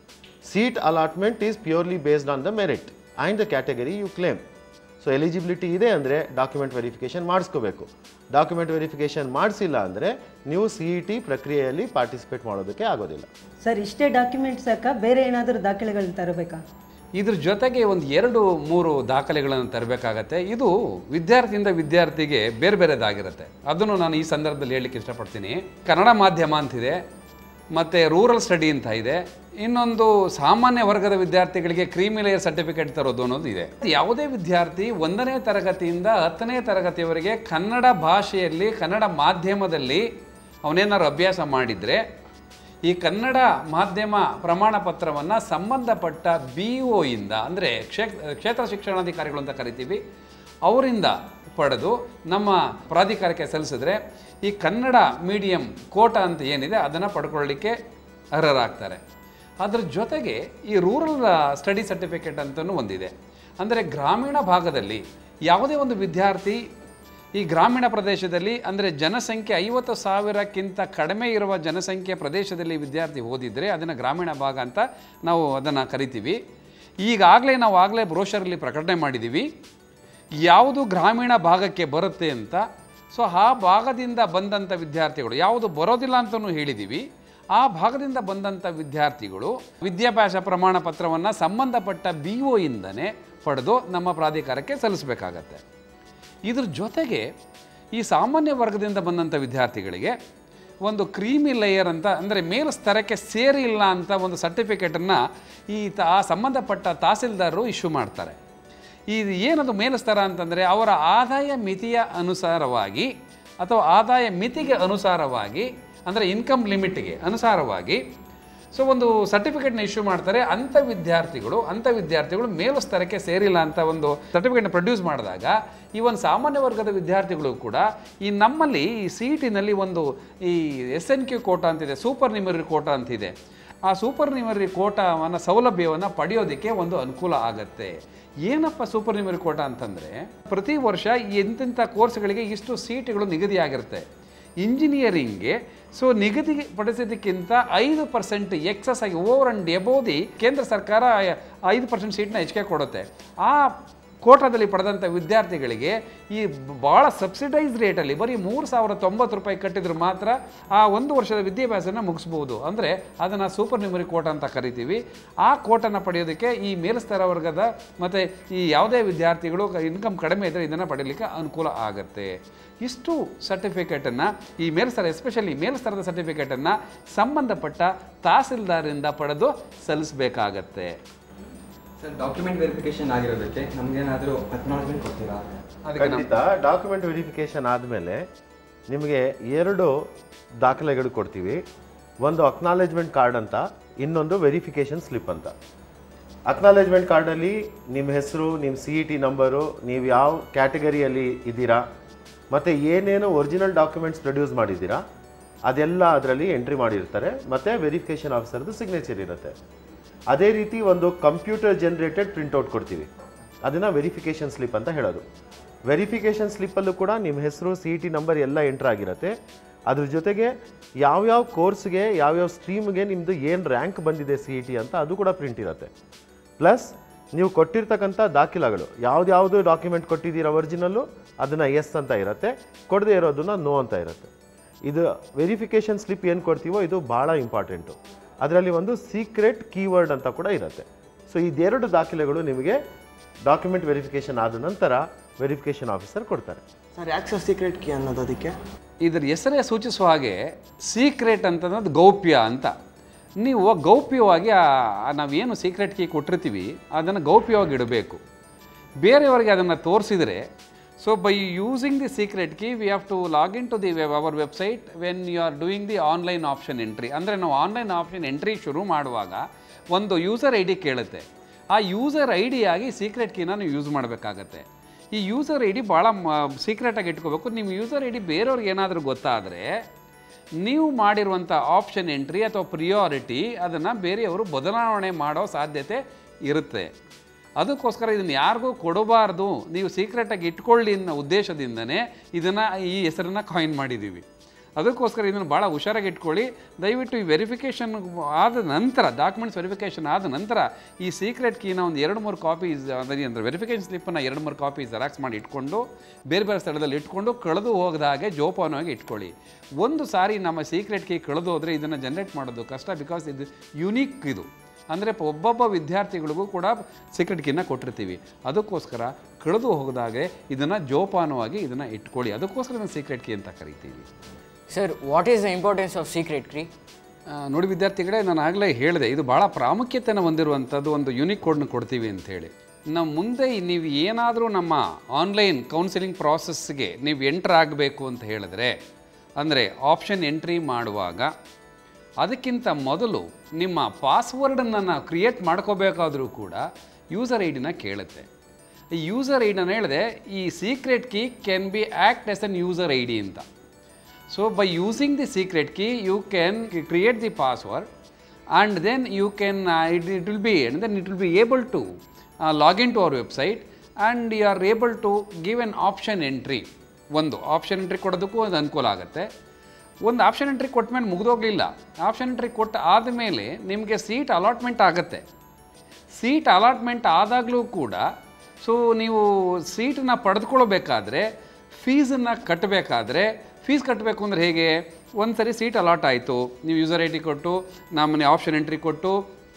seat allotment is purely based on the merit and the category you claim so eligibility ಇದೆ ಅಂದರೆ ಡಾಕ್ಯುಮೆಂಟ್ ವೆರಿಫಿಕೇಷನ್ ಮಾಡಿಸ್ಕೋಬೇಕು ಡಾಕ್ಯುಮೆಂಟ್ ವೆರಿಫಿಕೇಷನ್ ಮಾಡಿಸಿಲ್ಲ ಅಂದರೆ ನೀವು ಸಿ ಇ ಟಿ ಪ್ರಕ್ರಿಯೆಯಲ್ಲಿ ಪಾರ್ಟಿಸಿಪೇಟ್ ಮಾಡೋದಕ್ಕೆ ಆಗೋದಿಲ್ಲ ಸರ್ ಇಷ್ಟೇ ಡಾಕ್ಯುಮೆಂಟ್ಸ್ ಸಾಕ ಬೇರೆ ಏನಾದರೂ ದಾಖಲೆಗಳನ್ನ ತರಬೇಕಾ ಇದ್ರ ಜೊತೆಗೆ ಒಂದು ಎರಡು ಮೂರು ದಾಖಲೆಗಳನ್ನು ತರಬೇಕಾಗತ್ತೆ ಇದು ವಿದ್ಯಾರ್ಥಿಯಿಂದ ವಿದ್ಯಾರ್ಥಿಗೆ ಬೇರೆ ಬೇರೆದಾಗಿರುತ್ತೆ ಅದನ್ನು ನಾನು ಈ ಸಂದರ್ಭದಲ್ಲಿ ಹೇಳಲಿಕ್ಕೆ ಇಷ್ಟಪಡ್ತೀನಿ ಕನ್ನಡ ಮಾಧ್ಯಮ ಅಂತಿದೆ ಮತ್ತು ರೂರಲ್ ಸ್ಟಡಿ ಅಂತ ಇದೆ ಇನ್ನೊಂದು ಸಾಮಾನ್ಯ ವರ್ಗದ ವಿದ್ಯಾರ್ಥಿಗಳಿಗೆ ಕ್ರೀಮಿ ಲೇಯರ್ ಸರ್ಟಿಫಿಕೇಟ್ ತರೋದು ಅನ್ನೋದು ಇದೆ ಯಾವುದೇ ವಿದ್ಯಾರ್ಥಿ ಒಂದನೇ ತರಗತಿಯಿಂದ ಹತ್ತನೇ ತರಗತಿಯವರೆಗೆ ಕನ್ನಡ ಭಾಷೆಯಲ್ಲಿ ಕನ್ನಡ ಮಾಧ್ಯಮದಲ್ಲಿ ಅವನೇನಾದ್ರು ಅಭ್ಯಾಸ ಮಾಡಿದರೆ ಈ ಕನ್ನಡ ಮಾಧ್ಯಮ ಪ್ರಮಾಣ ಪತ್ರವನ್ನು ಸಂಬಂಧಪಟ್ಟ ಬಿ ಒ ಇಂದ ಅಂದರೆ ಕ್ಷೇತ್ರ ಕ್ಷೇತ್ರ ಶಿಕ್ಷಣಾಧಿಕಾರಿಗಳು ಅಂತ ಕರಿತೀವಿ ಅವರಿಂದ ಪಡೆದು ನಮ್ಮ ಪ್ರಾಧಿಕಾರಕ್ಕೆ ಸಲ್ಲಿಸಿದ್ರೆ ಈ ಕನ್ನಡ ಮೀಡಿಯಂ ಕೋಟ ಅಂತ ಏನಿದೆ ಅದನ್ನು ಪಡ್ಕೊಳ್ಳಿಕ್ಕೆ ಅರ್ಹರಾಗ್ತಾರೆ ಅದ್ರ ಜೊತೆಗೆ ಈ ರೂರಲ್ ಸ್ಟಡಿ ಸರ್ಟಿಫಿಕೇಟ್ ಅಂತಲೂ ಒಂದಿದೆ ಅಂದರೆ ಗ್ರಾಮೀಣ ಭಾಗದಲ್ಲಿ ಯಾವುದೇ ಒಂದು ವಿದ್ಯಾರ್ಥಿ ಈ ಗ್ರಾಮೀಣ ಪ್ರದೇಶದಲ್ಲಿ ಅಂದರೆ ಜನಸಂಖ್ಯೆ ಐವತ್ತು ಸಾವಿರಕ್ಕಿಂತ ಕಡಿಮೆ ಇರುವ ಜನಸಂಖ್ಯೆ ಪ್ರದೇಶದಲ್ಲಿ ವಿದ್ಯಾರ್ಥಿ ಓದಿದರೆ ಅದನ್ನು ಗ್ರಾಮೀಣ ಭಾಗ ಅಂತ ನಾವು ಅದನ್ನು ಕರಿತೀವಿ ಈಗಾಗಲೇ ನಾವು ಆಗಲೇ ಬ್ರೋಷರಲ್ಲಿ ಪ್ರಕಟಣೆ ಮಾಡಿದ್ದೀವಿ ಯಾವುದು ಗ್ರಾಮೀಣ ಭಾಗಕ್ಕೆ ಬರುತ್ತೆ ಅಂತ ಸೊ ಆ ಭಾಗದಿಂದ ಬಂದಂಥ ವಿದ್ಯಾರ್ಥಿಗಳು ಯಾವುದು ಬರೋದಿಲ್ಲ ಅಂತಲೂ ಹೇಳಿದ್ದೀವಿ ಆ ಭಾಗದಿಂದ ಬಂದಂಥ ವಿದ್ಯಾರ್ಥಿಗಳು ವಿದ್ಯಾಭ್ಯಾಸ ಪ್ರಮಾಣ ಪತ್ರವನ್ನು ಸಂಬಂಧಪಟ್ಟ ಬಿ ಒ ಇಂದನೇ ಪಡೆದು ನಮ್ಮ ಪ್ರಾಧಿಕಾರಕ್ಕೆ ಸಲ್ಲಿಸಬೇಕಾಗತ್ತೆ ಇದ್ರ ಜೊತೆಗೆ ಈ ಸಾಮಾನ್ಯ ವರ್ಗದಿಂದ ಬಂದಂಥ ವಿದ್ಯಾರ್ಥಿಗಳಿಗೆ ಒಂದು ಕ್ರೀಮಿ ಲೇಯರ್ ಅಂತ ಅಂದರೆ ಮೇಲು ಸ್ತರಕ್ಕೆ ಸೇರಿಲ್ಲ ಅಂತ ಒಂದು ಸರ್ಟಿಫಿಕೇಟನ್ನು ಈ ತ ಆ ಸಂಬಂಧಪಟ್ಟ ತಹಸೀಲ್ದಾರರು ಇಶ್ಯೂ ಮಾಡ್ತಾರೆ ಇದು ಏನದು ಮೇಲು ಸ್ತರ ಅಂತಂದರೆ ಅವರ ಆದಾಯ ಮಿತಿಯ ಅನುಸಾರವಾಗಿ ಅಥವಾ ಆದಾಯ ಮಿತಿಗೆ ಅನುಸಾರವಾಗಿ ಅಂದರೆ ಇನ್ಕಮ್ ಲಿಮಿಟ್ಗೆ ಅನುಸಾರವಾಗಿ ಸೊ ಒಂದು ಸರ್ಟಿಫಿಕೇಟ್ನ ಇಶ್ಯೂ ಮಾಡ್ತಾರೆ ಅಂಥ ವಿದ್ಯಾರ್ಥಿಗಳು ಅಂಥ ವಿದ್ಯಾರ್ಥಿಗಳು ಮೇಲು ಸ್ತರಕ್ಕೆ ಸೇರಿಲ್ಲ ಅಂತ ಒಂದು ಸರ್ಟಿಫಿಕೇಟ್ನ ಪ್ರೊಡ್ಯೂಸ್ ಮಾಡಿದಾಗ ಈ ಒಂದು ಸಾಮಾನ್ಯ ವರ್ಗದ ವಿದ್ಯಾರ್ಥಿಗಳು ಕೂಡ ಈ ನಮ್ಮಲ್ಲಿ ಈ ಸಿ ಇ ಟಿನಲ್ಲಿ ಒಂದು ಈ ಎಸ್ ಎನ್ ಕ್ಯೂ ಕೋಟಾ ಅಂತಿದೆ ಸೂಪರ್ ನಿಮರಿ ಕೋಟಾ ಅಂತಿದೆ ಆ ಸೂಪರ್ ನಿಮರಿ ಕೋಟಾವನ್ನು ಸೌಲಭ್ಯವನ್ನು ಪಡೆಯೋದಕ್ಕೆ ಒಂದು ಅನುಕೂಲ ಆಗತ್ತೆ ಏನಪ್ಪ ಸೂಪರ್ ನಿಮರಿ ಕೋಟಾ ಅಂತಂದರೆ ಪ್ರತಿ ವರ್ಷ ಎಂತೆಂಥ ಕೋರ್ಸ್ಗಳಿಗೆ ಇಷ್ಟು ಸೀಟುಗಳು ನಿಗದಿಯಾಗಿರುತ್ತೆ ಇಂಜಿನಿಯರಿಂಗ್ಗೆ ಸೊ ನಿಗದಿಪಡಿಸೋದಕ್ಕಿಂತ ಐದು ಪರ್ಸೆಂಟ್ ಎಕ್ಸಸ್ ಆಗಿ ಓವರ್ ಆ್ಯಂಡ್ ಎಬೋದಿ ಕೇಂದ್ರ ಸರ್ಕಾರ ಐದು ಪರ್ಸೆಂಟ್ ಸೀಟ್ನ ಹೆಚ್ಚಿಗೆ ಕೊಡುತ್ತೆ ಆ ಕೋಟಾದಲ್ಲಿ ಪಡೆದಂಥ ವಿದ್ಯಾರ್ಥಿಗಳಿಗೆ ಈ ಭಾಳ ಸಬ್ಸಿಡೈಸ್ ರೇಟಲ್ಲಿ ಬರೀ ಮೂರು ಸಾವಿರ ತೊಂಬತ್ತು ರೂಪಾಯಿ ಕಟ್ಟಿದ್ರೆ ಮಾತ್ರ ಆ ಒಂದು ವರ್ಷದ ವಿದ್ಯಾಭ್ಯಾಸನ ಮುಗಿಸ್ಬೋದು ಅಂದರೆ ಅದನ್ನು ಸೂಪರ್ ನ್ಯೂಮರಿ ಕೋಟ ಅಂತ ಕರಿತೀವಿ ಆ ಕೋಟನ್ನು ಪಡೆಯೋದಕ್ಕೆ ಈ ಮೇಲ್ಸ್ತರ ವರ್ಗದ ಮತ್ತು ಈ ಯಾವುದೇ ವಿದ್ಯಾರ್ಥಿಗಳು ಇನ್ಕಮ್ ಕಡಿಮೆ ಇದ್ದರೆ ಇದನ್ನು ಪಡೀಲಿಕ್ಕೆ ಅನುಕೂಲ ಆಗುತ್ತೆ ಇಷ್ಟು ಸರ್ಟಿಫಿಕೇಟನ್ನು ಈ ಮೇಲ್ಸ್ತರ ಎಸ್ಪೆಷಲಿ ಮೇಲ್ಸ್ತರದ ಸರ್ಟಿಫಿಕೇಟನ್ನು ಸಂಬಂಧಪಟ್ಟ ತಹಸೀಲ್ದಾರಿಂದ ಪಡೆದು ಸಲ್ಲಿಸಬೇಕಾಗತ್ತೆ ಸರ್ ಡಾಕ್ಯುಮೆಂಟ್ ವೆರಿಫಿಕೇಶನ್ ಆಗಿರೋದಕ್ಕೆ ನಮಗೇನಾದರೂ ಅಕ್ನಾಲಜ್ಮೆಂಟ್ ಕೊಡ್ತೀರಾ ಅದಕ್ಕೆ ನಾವು ಖಂಡಿತ ಡಾಕ್ಯುಮೆಂಟ್ ವೆರಿಫಿಕೇಷನ್ ಆದಮೇಲೆ ನಿಮಗೆ ಎರಡು ದಾಖಲೆಗಳು ಕೊಡ್ತೀವಿ ಒಂದು ಅಕ್ನಾಲೇಜ್ಮೆಂಟ್ ಕಾರ್ಡ್ ಅಂತ ಇನ್ನೊಂದು ವೆರಿಫಿಕೇಷನ್ ಸ್ಲಿಪ್ ಅಂತ ಅಕ್ನಾಲೇಜ್ಮೆಂಟ್ ಕಾರ್ಡಲ್ಲಿ ನಿಮ್ಮ ಹೆಸರು ನಿಮ್ಮ ಸಿ ಇ ಟಿ ನಂಬರು ನೀವು ಯಾವ ಕ್ಯಾಟಗರಿಯಲ್ಲಿ ಇದ್ದೀರಾ ಮತ್ತು ಏನೇನು ಒರಿಜಿನಲ್ ಡಾಕ್ಯುಮೆಂಟ್ಸ್ ಪ್ರೊಡ್ಯೂಸ್ ಮಾಡಿದ್ದೀರಾ ಅದೆಲ್ಲ ಅದರಲ್ಲಿ ಎಂಟ್ರಿ ಮಾಡಿರ್ತಾರೆ ಮತ್ತು ವೆರಿಫಿಕೇಷನ್ ಆಫೀಸರ್ದು ಸಿಗ್ನೇಚರ್ ಇರುತ್ತೆ ಅದೇ ರೀತಿ ಒಂದು ಕಂಪ್ಯೂಟರ್ ಜನ್ರೇಟೆಡ್ ಪ್ರಿಂಟೌಟ್ ಕೊಡ್ತೀವಿ ಅದನ್ನು ವೆರಿಫಿಕೇಷನ್ ಸ್ಲಿಪ್ ಅಂತ ಹೇಳೋದು ವೆರಿಫಿಕೇಷನ್ ಸ್ಲಿಪ್ಪಲ್ಲೂ ಕೂಡ ನಿಮ್ಮ ಹೆಸರು ಸಿ ಇ ಟಿ ನಂಬರ್ ಎಲ್ಲ ಎಂಟ್ರ್ ಆಗಿರುತ್ತೆ ಅದ್ರ ಜೊತೆಗೆ ಯಾವ್ಯಾವ ಕೋರ್ಸ್ಗೆ ಯಾವ್ಯಾವ ಸ್ಟ್ರೀಮ್ಗೆ ನಿಮ್ಮದು ಏನು ರ್ಯಾಂಕ್ ಬಂದಿದೆ ಸಿ ಇ ಟಿ ಅಂತ ಅದು ಕೂಡ ಪ್ರಿಂಟ್ ಇರುತ್ತೆ ಪ್ಲಸ್ ನೀವು ಕೊಟ್ಟಿರ್ತಕ್ಕಂಥ ದಾಖಲಾಗಳು ಯಾವ್ದ್ಯಾವುದು ಡಾಕ್ಯುಮೆಂಟ್ ಕೊಟ್ಟಿದ್ದೀರಾ ಒರಿಜಿನಲ್ಲು ಅದನ್ನು ಎಸ್ ಅಂತ ಇರುತ್ತೆ ಕೊಡದೇ ಇರೋದನ್ನ ನೋ ಅಂತ ಇರುತ್ತೆ ಇದು ವೆರಿಫಿಕೇಷನ್ ಸ್ಲಿಪ್ ಏನು ಕೊಡ್ತೀವೋ ಇದು ಭಾಳ ಇಂಪಾರ್ಟೆಂಟು ಅದರಲ್ಲಿ ಒಂದು ಸೀಕ್ರೆಟ್ ಕೀವರ್ಡ್ ಅಂತ ಕೂಡ ಇರುತ್ತೆ ಸೊ ಇದೆರಡು ದಾಖಲೆಗಳು ನಿಮಗೆ ಡಾಕ್ಯುಮೆಂಟ್ ವೆರಿಫಿಕೇಷನ್ ಆದ ನಂತರ ವೆರಿಫಿಕೇಷನ್ ಆಫೀಸರ್ ಕೊಡ್ತಾರೆ ಸರ್ ಯಾಕೆ ಸರ್ ಸೀಕ್ರೆಟ್ ಕೀ ಅನ್ನೋದು ಅದಕ್ಕೆ ಇದರ ಹೆಸರೇ ಸೂಚಿಸುವ ಹಾಗೆ ಸೀಕ್ರೆಟ್ ಅಂತಂದ್ರೆ ಗೌಪ್ಯ ಅಂತ ನೀವು ಗೌಪ್ಯವಾಗಿ ಆ ನಾವೇನು ಸೀಕ್ರೆಟ್ ಕೀ ಕೊಟ್ಟಿರ್ತೀವಿ ಅದನ್ನು ಗೌಪ್ಯವಾಗಿ ಇಡಬೇಕು ಬೇರೆಯವರಿಗೆ ಅದನ್ನು ತೋರಿಸಿದರೆ so by using the secret key we have to login to the web our website when you are doing the online option entry ಅಂದರೆ ನಾವು ಆನ್ಲೈನ್ ಆಪ್ಷನ್ ಎಂಟ್ರಿ ಶುರು ಮಾಡುವಾಗ ಒಂದು ಯೂಸರ್ ಐ ಡಿ ಕೇಳುತ್ತೆ ಆ ಯೂಸರ್ ಐ ಡಿಯಾಗಿ secret ಕೀನ ನೀವು ಯೂಸ್ ಮಾಡಬೇಕಾಗತ್ತೆ ಈ ಯೂಸರ್ ಐ ಡಿ ಭಾಳ ಸೀಕ್ರೆಟಾಗಿ ಇಟ್ಕೋಬೇಕು ನಿಮ್ಮ ಯೂಸರ್ ಐ ಡಿ ಬೇರೆಯವ್ರಿಗೆ ಏನಾದರೂ ಗೊತ್ತಾದರೆ ನೀವು ಮಾಡಿರುವಂಥ ಆಪ್ಷನ್ ಎಂಟ್ರಿ ಅಥವಾ ಪ್ರಿಯಾರಿಟಿ ಅದನ್ನು ಬೇರೆಯವರು ಬದಲಾವಣೆ ಮಾಡೋ ಸಾಧ್ಯತೆ ಇರುತ್ತೆ ಅದಕ್ಕೋಸ್ಕರ ಇದನ್ನು ಯಾರಿಗೂ ಕೊಡಬಾರ್ದು ನೀವು ಸೀಕ್ರೆಟಾಗಿ ಇಟ್ಕೊಳ್ಳಿ ಅನ್ನೋ ಉದ್ದೇಶದಿಂದನೇ ಇದನ್ನು ಈ ಹೆಸರನ್ನು ಕಾಯಿನ್ ಮಾಡಿದ್ದೀವಿ ಅದಕ್ಕೋಸ್ಕರ ಇದನ್ನು ಭಾಳ ಹುಷಾರಾಗಿ ಇಟ್ಕೊಳ್ಳಿ ದಯವಿಟ್ಟು ಈ ವೆರಿಫಿಕೇಷನ್ ಆದ ನಂತರ ಡಾಕ್ಯುಮೆಂಟ್ಸ್ ವೆರಿಫಿಕೇಷನ್ ಆದ ನಂತರ ಈ ಸೀಕ್ರೆಟ್ ಕೀನ ಒಂದು ಎರಡು ಮೂರು ಕಾಪೀಸ್ ಅಂದರೆ ವೆರಿಫಿಕೇಷನ್ ಸ್ಲಿಪ್ಪನ್ನು ಎರಡು ಮೂರು ಕಾಪಿ ಜೆರಾಕ್ಸ್ ಮಾಡಿ ಇಟ್ಕೊಂಡು ಬೇರೆ ಬೇರೆ ಸ್ಥಳದಲ್ಲಿ ಇಟ್ಕೊಂಡು ಕಳೆದು ಹೋಗದ ಹಾಗೆ ಜೋಪಾನವಾಗಿ ಇಟ್ಕೊಳ್ಳಿ ಒಂದು ಸಾರಿ ನಮ್ಮ ಸೀಕ್ರೆಟ್ ಕೀ ಕಳೆದು ಹೋದರೆ ಇದನ್ನು ಜನ್ರೇಟ್ ಮಾಡೋದು ಕಷ್ಟ ಬಿಕಾಸ್ ಇದು ಯುನೀಕ್ ಇದು ಅಂದರೆ ಒಬ್ಬೊಬ್ಬ ವಿದ್ಯಾರ್ಥಿಗಳಿಗೂ ಕೂಡ ಸೀಕ್ರೆಟ್ ಕೀನ ಕೊಟ್ಟಿರ್ತೀವಿ ಅದಕ್ಕೋಸ್ಕರ ಕಳೆದು ಹೋಗದಾಗೆ ಇದನ್ನು ಜೋಪಾನವಾಗಿ ಇದನ್ನು ಇಟ್ಕೊಳ್ಳಿ ಅದಕ್ಕೋಸ್ಕರ ಇದನ್ನು ಸೀಕ್ರೆಟ್ ಕೀ ಅಂತ ಕರಿತೀವಿ sir what is the importance of secret key ಆ, ನೋಡಿ ವಿದ್ಯಾರ್ಥಿಗಳೇ ನಾನು ಆಗಲೇ ಹೇಳಿದೆ ಇದು ಭಾಳ ಪ್ರಾಮುಖ್ಯತೆಯನ್ನು ಹೊಂದಿರುವಂಥದ್ದು ಒಂದು ಯೂನಿಕ್ ಕೋಡ್ನ ಕೊಡ್ತೀವಿ ಅಂಥೇಳಿ ನಾವು ಮುಂದೆ ನೀವು ಏನಾದರೂ ನಮ್ಮ ಆನ್ಲೈನ್ ಕೌನ್ಸಿಲಿಂಗ್ ಪ್ರಾಸೆಸ್ಗೆ ನೀವು ಎಂಟ್ರ್ ಆಗಬೇಕು ಅಂತ ಹೇಳಿದ್ರೆ ಅಂದರೆ ಆಪ್ಷನ್ ಎಂಟ್ರಿ ಮಾಡುವಾಗ ಅದಕ್ಕಿಂತ ಮೊದಲು ನಿಮ್ಮ ಪಾಸ್ವರ್ಡನ್ನು ನಾವು ಕ್ರಿಯೇಟ್ ಮಾಡ್ಕೋಬೇಕಾದ್ರೂ ಕೂಡ ಯೂಸರ್ ಐ ಡಿನ ಕೇಳುತ್ತೆ ಈ ಯೂಸರ್ ಐ ಡಿನ ಹೇಳಿದೆ ಈ secret key can be act as an user I D ಅಂತ So by using the secret key, you can create the password and then you can, uh, it, it will be, and then it will be able to uh, log into our website and you are able to give an option entry. ಒಂದು option entry ಕೊಡೋದಕ್ಕೂ ಒಂದು ಅನುಕೂಲ ಆಗುತ್ತೆ ಒಂದು option entry ಕೊಟ್ಟ ಮೇಲೆ ಮುಗಿದೋಗ್ಲಿಲ್ಲ option entry ಕೊಟ್ಟು ಆದಮೇಲೆ ನಿಮಗೆ ಸೀಟ್ ಅಲಾಟ್ಮೆಂಟ್ ಆಗುತ್ತೆ ಸೀಟ್ ಅಲಾಟ್ಮೆಂಟ್ ಆದಾಗಲೂ ಕೂಡ ಸೊ ನೀವು ಸೀಟನ್ನ ಪಡೆದುಕೊಳ್ಬೇಕಾದ್ರೆ ಫೀಸನ್ನು ಕಟ್ಟಬೇಕಾದ್ರೆ ಫೀಸ್ ಕಟ್ಟಬೇಕು ಅಂದರೆ ಹೇಗೆ ಒಂದು ಸರಿ ಸೀಟ್ ಅಲಾಟ್ ಆಯಿತು ನೀವು ಯೂಸರ್ ಐ ಡಿ ಕೊಟ್ಟು ನಮ್ಮನೆ ಆಪ್ಷನ್ ಎಂಟ್ರಿ ಕೊಟ್ಟು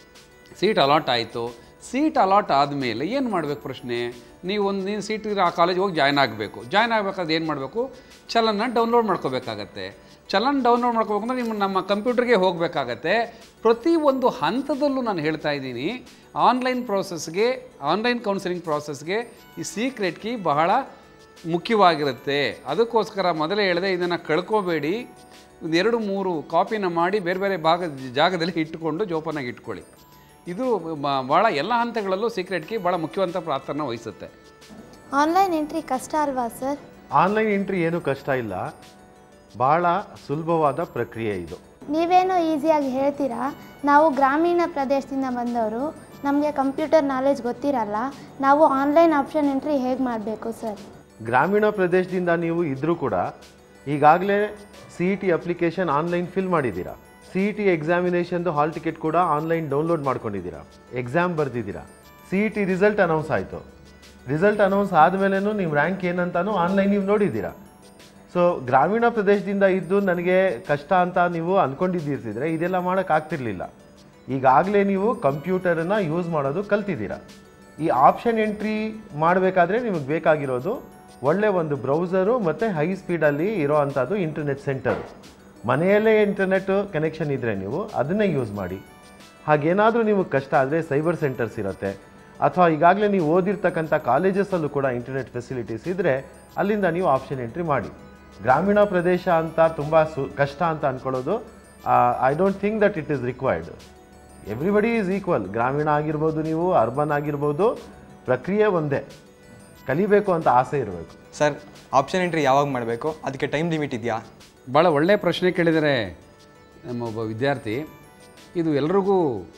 ಸೀಟ್ ಅಲಾಟ್ ಆಯಿತು ಸೀಟ್ ಅಲಾಟ್ ಆದಮೇಲೆ ಏನು ಮಾಡಬೇಕು ಪ್ರಶ್ನೆ ನೀವು ಒಂದು ನೀನು ಸೀಟ್ ಆ ಕಾಲೇಜಿಗೆ ಹೋಗಿ ಜಾಯ್ನ್ ಆಗಬೇಕು ಜಾಯ್ನ್ ಆಗಬೇಕಾದ್ರೆ ಏನು ಮಾಡಬೇಕು ಚಲನ್ನ ಡೌನ್ಲೋಡ್ ಮಾಡ್ಕೋಬೇಕಾಗತ್ತೆ ಚಲನ್ ಡೌನ್ಲೋಡ್ ಮಾಡ್ಕೋಬೇಕು ಅಂದರೆ ನಿಮ್ಮ ನಮ್ಮ ಕಂಪ್ಯೂಟರ್ಗೆ ಹೋಗಬೇಕಾಗತ್ತೆ ಪ್ರತಿಯೊಂದು ಹಂತದಲ್ಲೂ ನಾನು ಹೇಳ್ತಾ ಇದ್ದೀನಿ ಆನ್ಲೈನ್ ಪ್ರೋಸೆಸ್ಗೆ ಆನ್ಲೈನ್ ಕೌನ್ಸಿಲಿಂಗ್ ಪ್ರೋಸೆಸ್ಗೆ ಈ ಸೀಕ್ರೆಟ್ ಕೀ ಬಹಳ ಮುಖ್ಯವಾಗಿರುತ್ತೆ ಅದಕ್ಕೋಸ್ಕರ ಮೊದಲೇ ಹೇಳಿದೆ ಇದನ್ನು ಕಳ್ಕೋಬೇಡಿ ಒಂದು ಎರಡು ಮೂರು ಕಾಪಿನ ಮಾಡಿ ಬೇರೆ ಬೇರೆ ಭಾಗ ಜಾಗದಲ್ಲಿ ಇಟ್ಟುಕೊಂಡು ಜೋಪಾನಾಗಿ ಇಟ್ಕೊಳ್ಳಿ ಇದು ಬ- ಭಾಳ ಎಲ್ಲ ಹಂತಗಳಲ್ಲೂ ಸೀಕ್ರೆಟ್ ಕೀ ಭಾಳ ಮುಖ್ಯವಂತ ಪಾತ್ರನ ವಹಿಸುತ್ತೆ ಆನ್ಲೈನ್ ಎಂಟ್ರಿ ಕಷ್ಟ ಅಲ್ವಾ ಸರ್ ಆನ್ಲೈನ್ ಎಂಟ್ರಿ ಏನು ಕಷ್ಟ ಇಲ್ಲ ಭಾಳ ಸುಲಭವಾದ ಪ್ರಕ್ರಿಯೆ ಇದು ನೀವೇನೋ ಈಸಿಯಾಗಿ ಹೇಳ್ತೀರಾ ನಾವು ಗ್ರಾಮೀಣ ಪ್ರದೇಶದಿಂದ ಬಂದವರು ನಮಗೆ ಕಂಪ್ಯೂಟರ್ ನಾಲೆಜ್ ಗೊತ್ತಿರಲ್ಲ ನಾವು ಆನ್ಲೈನ್ ಆಪ್ಷನ್ ಎಂಟ್ರಿ ಹೇಗೆ ಮಾಡಬೇಕು ಸರ್ ಗ್ರಾಮೀಣ ಪ್ರದೇಶದಿಂದ ನೀವು ಇದ್ದರೂ ಕೂಡ ಈಗಾಗಲೇ C E T application online fill ಮಾಡಿದ್ದೀರಾ ಸಿ ಇ ಟಿ ಎಕ್ಸಾಮಿನೇಷನ್ದು ಹಾಲ್ ಟಿಕೆಟ್ ಕೂಡ ಆನ್ಲೈನ್ ಡೌನ್ಲೋಡ್ ಮಾಡ್ಕೊಂಡಿದ್ದೀರಾ ಎಕ್ಸಾಮ್ ಬರೆದಿದ್ದೀರಾ C E T result announce ಆಯಿತು ರಿಸಲ್ಟ್ ಅನೌನ್ಸ್ ಆದಮೇಲೆನೂ ನಿಮ್ಮ ರ್ಯಾಂಕ್ ಏನಂತಾನೂ ಆನ್ಲೈನ್ ನೀವು ನೋಡಿದ್ದೀರಾ ಸೊ ಗ್ರಾಮೀಣ ಪ್ರದೇಶದಿಂದ ಇದ್ದು ನನಗೆ ಕಷ್ಟ ಅಂತ ನೀವು ಅಂದ್ಕೊಂಡಿದ್ದಿರ್ತಿದ್ರೆ ಇದೆಲ್ಲ ಮಾಡೋಕ್ಕಾಗ್ತಿರ್ಲಿಲ್ಲ ಈಗಾಗಲೇ ನೀವು ಕಂಪ್ಯೂಟರನ್ನು ಯೂಸ್ ಮಾಡೋದು ಕಲ್ತಿದ್ದೀರಾ ಈ ಆಪ್ಷನ್ ಎಂಟ್ರಿ ಮಾಡಬೇಕಾದ್ರೆ ನಿಮಗೆ ಬೇಕಾಗಿರೋದು ಒಳ್ಳೆ ಒಂದು ಬ್ರೌಸರು ಮತ್ತು ಹೈ ಸ್ಪೀಡಲ್ಲಿ ಇರೋ ಅಂಥದ್ದು ಇಂಟರ್ನೆಟ್ ಸೆಂಟರು ಮನೆಯಲ್ಲೇ ಇಂಟರ್ನೆಟ್ ಕನೆಕ್ಷನ್ ಇದ್ದರೆ ನೀವು ಅದನ್ನೇ ಯೂಸ್ ಮಾಡಿ ಹಾಗೇನಾದರೂ ನಿಮಗೆ ಕಷ್ಟ ಆದರೆ ಸೈಬರ್ ಸೆಂಟರ್ಸ್ ಇರುತ್ತೆ ಅಥವಾ ಈಗಾಗಲೇ ನೀವು ಓದಿರ್ತಕ್ಕಂಥ ಕಾಲೇಜಸಲ್ಲೂ ಕೂಡ ಇಂಟರ್ನೆಟ್ ಫೆಸಿಲಿಟೀಸ್ ಇದ್ದರೆ ಅಲ್ಲಿಂದ ನೀವು ಆಪ್ಷನ್ ಎಂಟ್ರಿ ಮಾಡಿ ಗ್ರಾಮೀಣ ಪ್ರದೇಶ ಅಂತ ತುಂಬ ಸು ಕಷ್ಟ ಅಂತ ಅಂದ್ಕೊಳ್ಳೋದು I don't think that it is required everybody is equal ಗ್ರಾಮೀಣ ಆಗಿರ್ಬೋದು ನೀವು ಅರ್ಬನ್ ಆಗಿರ್ಬೋದು ಪ್ರಕ್ರಿಯೆ ಒಂದೇ ಕಲಿಬೇಕು ಅಂತ ಆಸೆ ಇರಬೇಕು ಸರ್ ಆಪ್ಷನ್ ಎಂಟ್ರಿ ಯಾವಾಗ ಮಾಡಬೇಕು ಅದಕ್ಕೆ ಟೈಮ್ ಲಿಮಿಟ್ ಇದೆಯಾ ಭಾಳ ಒಳ್ಳೆಯ ಪ್ರಶ್ನೆ ಕೇಳಿದರೆ ನಮ್ಮ ಒಬ್ಬ ವಿದ್ಯಾರ್ಥಿ ಇದು ಎಲ್ರಿಗೂ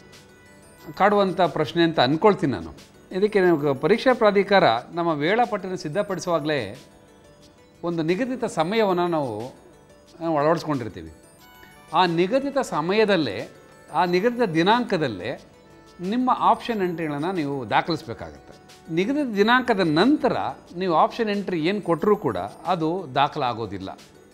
ಕಾಡುವಂಥ ಪ್ರಶ್ನೆ ಅಂತ ಅಂದ್ಕೊಳ್ತೀನಿ ನಾನು ಇದಕ್ಕೆ ನಾವು ಪರೀಕ್ಷಾ ಪ್ರಾಧಿಕಾರ ನಮ್ಮ ವೇಳಾಪಟ್ಟಿನ ಸಿದ್ಧಪಡಿಸುವಾಗಲೇ ಒಂದು ನಿಗದಿತ ಸಮಯವನ್ನು ನಾವು ನಾವು ಅಳವಡಿಸ್ಕೊಂಡಿರ್ತೀವಿ ಆ ನಿಗದಿತ ಸಮಯದಲ್ಲೇ ಆ ನಿಗದಿತ ದಿನಾಂಕದಲ್ಲೇ ನಿಮ್ಮ ಆಪ್ಷನ್ ಎಂಟ್ರಿಗಳನ್ನು ನೀವು ದಾಖಲಿಸ್ಬೇಕಾಗತ್ತೆ ನಿಗದಿತ ದಿನಾಂಕದ ನಂತರ ನೀವು ಆಪ್ಷನ್ ಎಂಟ್ರಿ ಏನು ಕೊಟ್ಟರೂ ಕೂಡ ಅದು ದಾಖಲಾಗೋದಿಲ್ಲ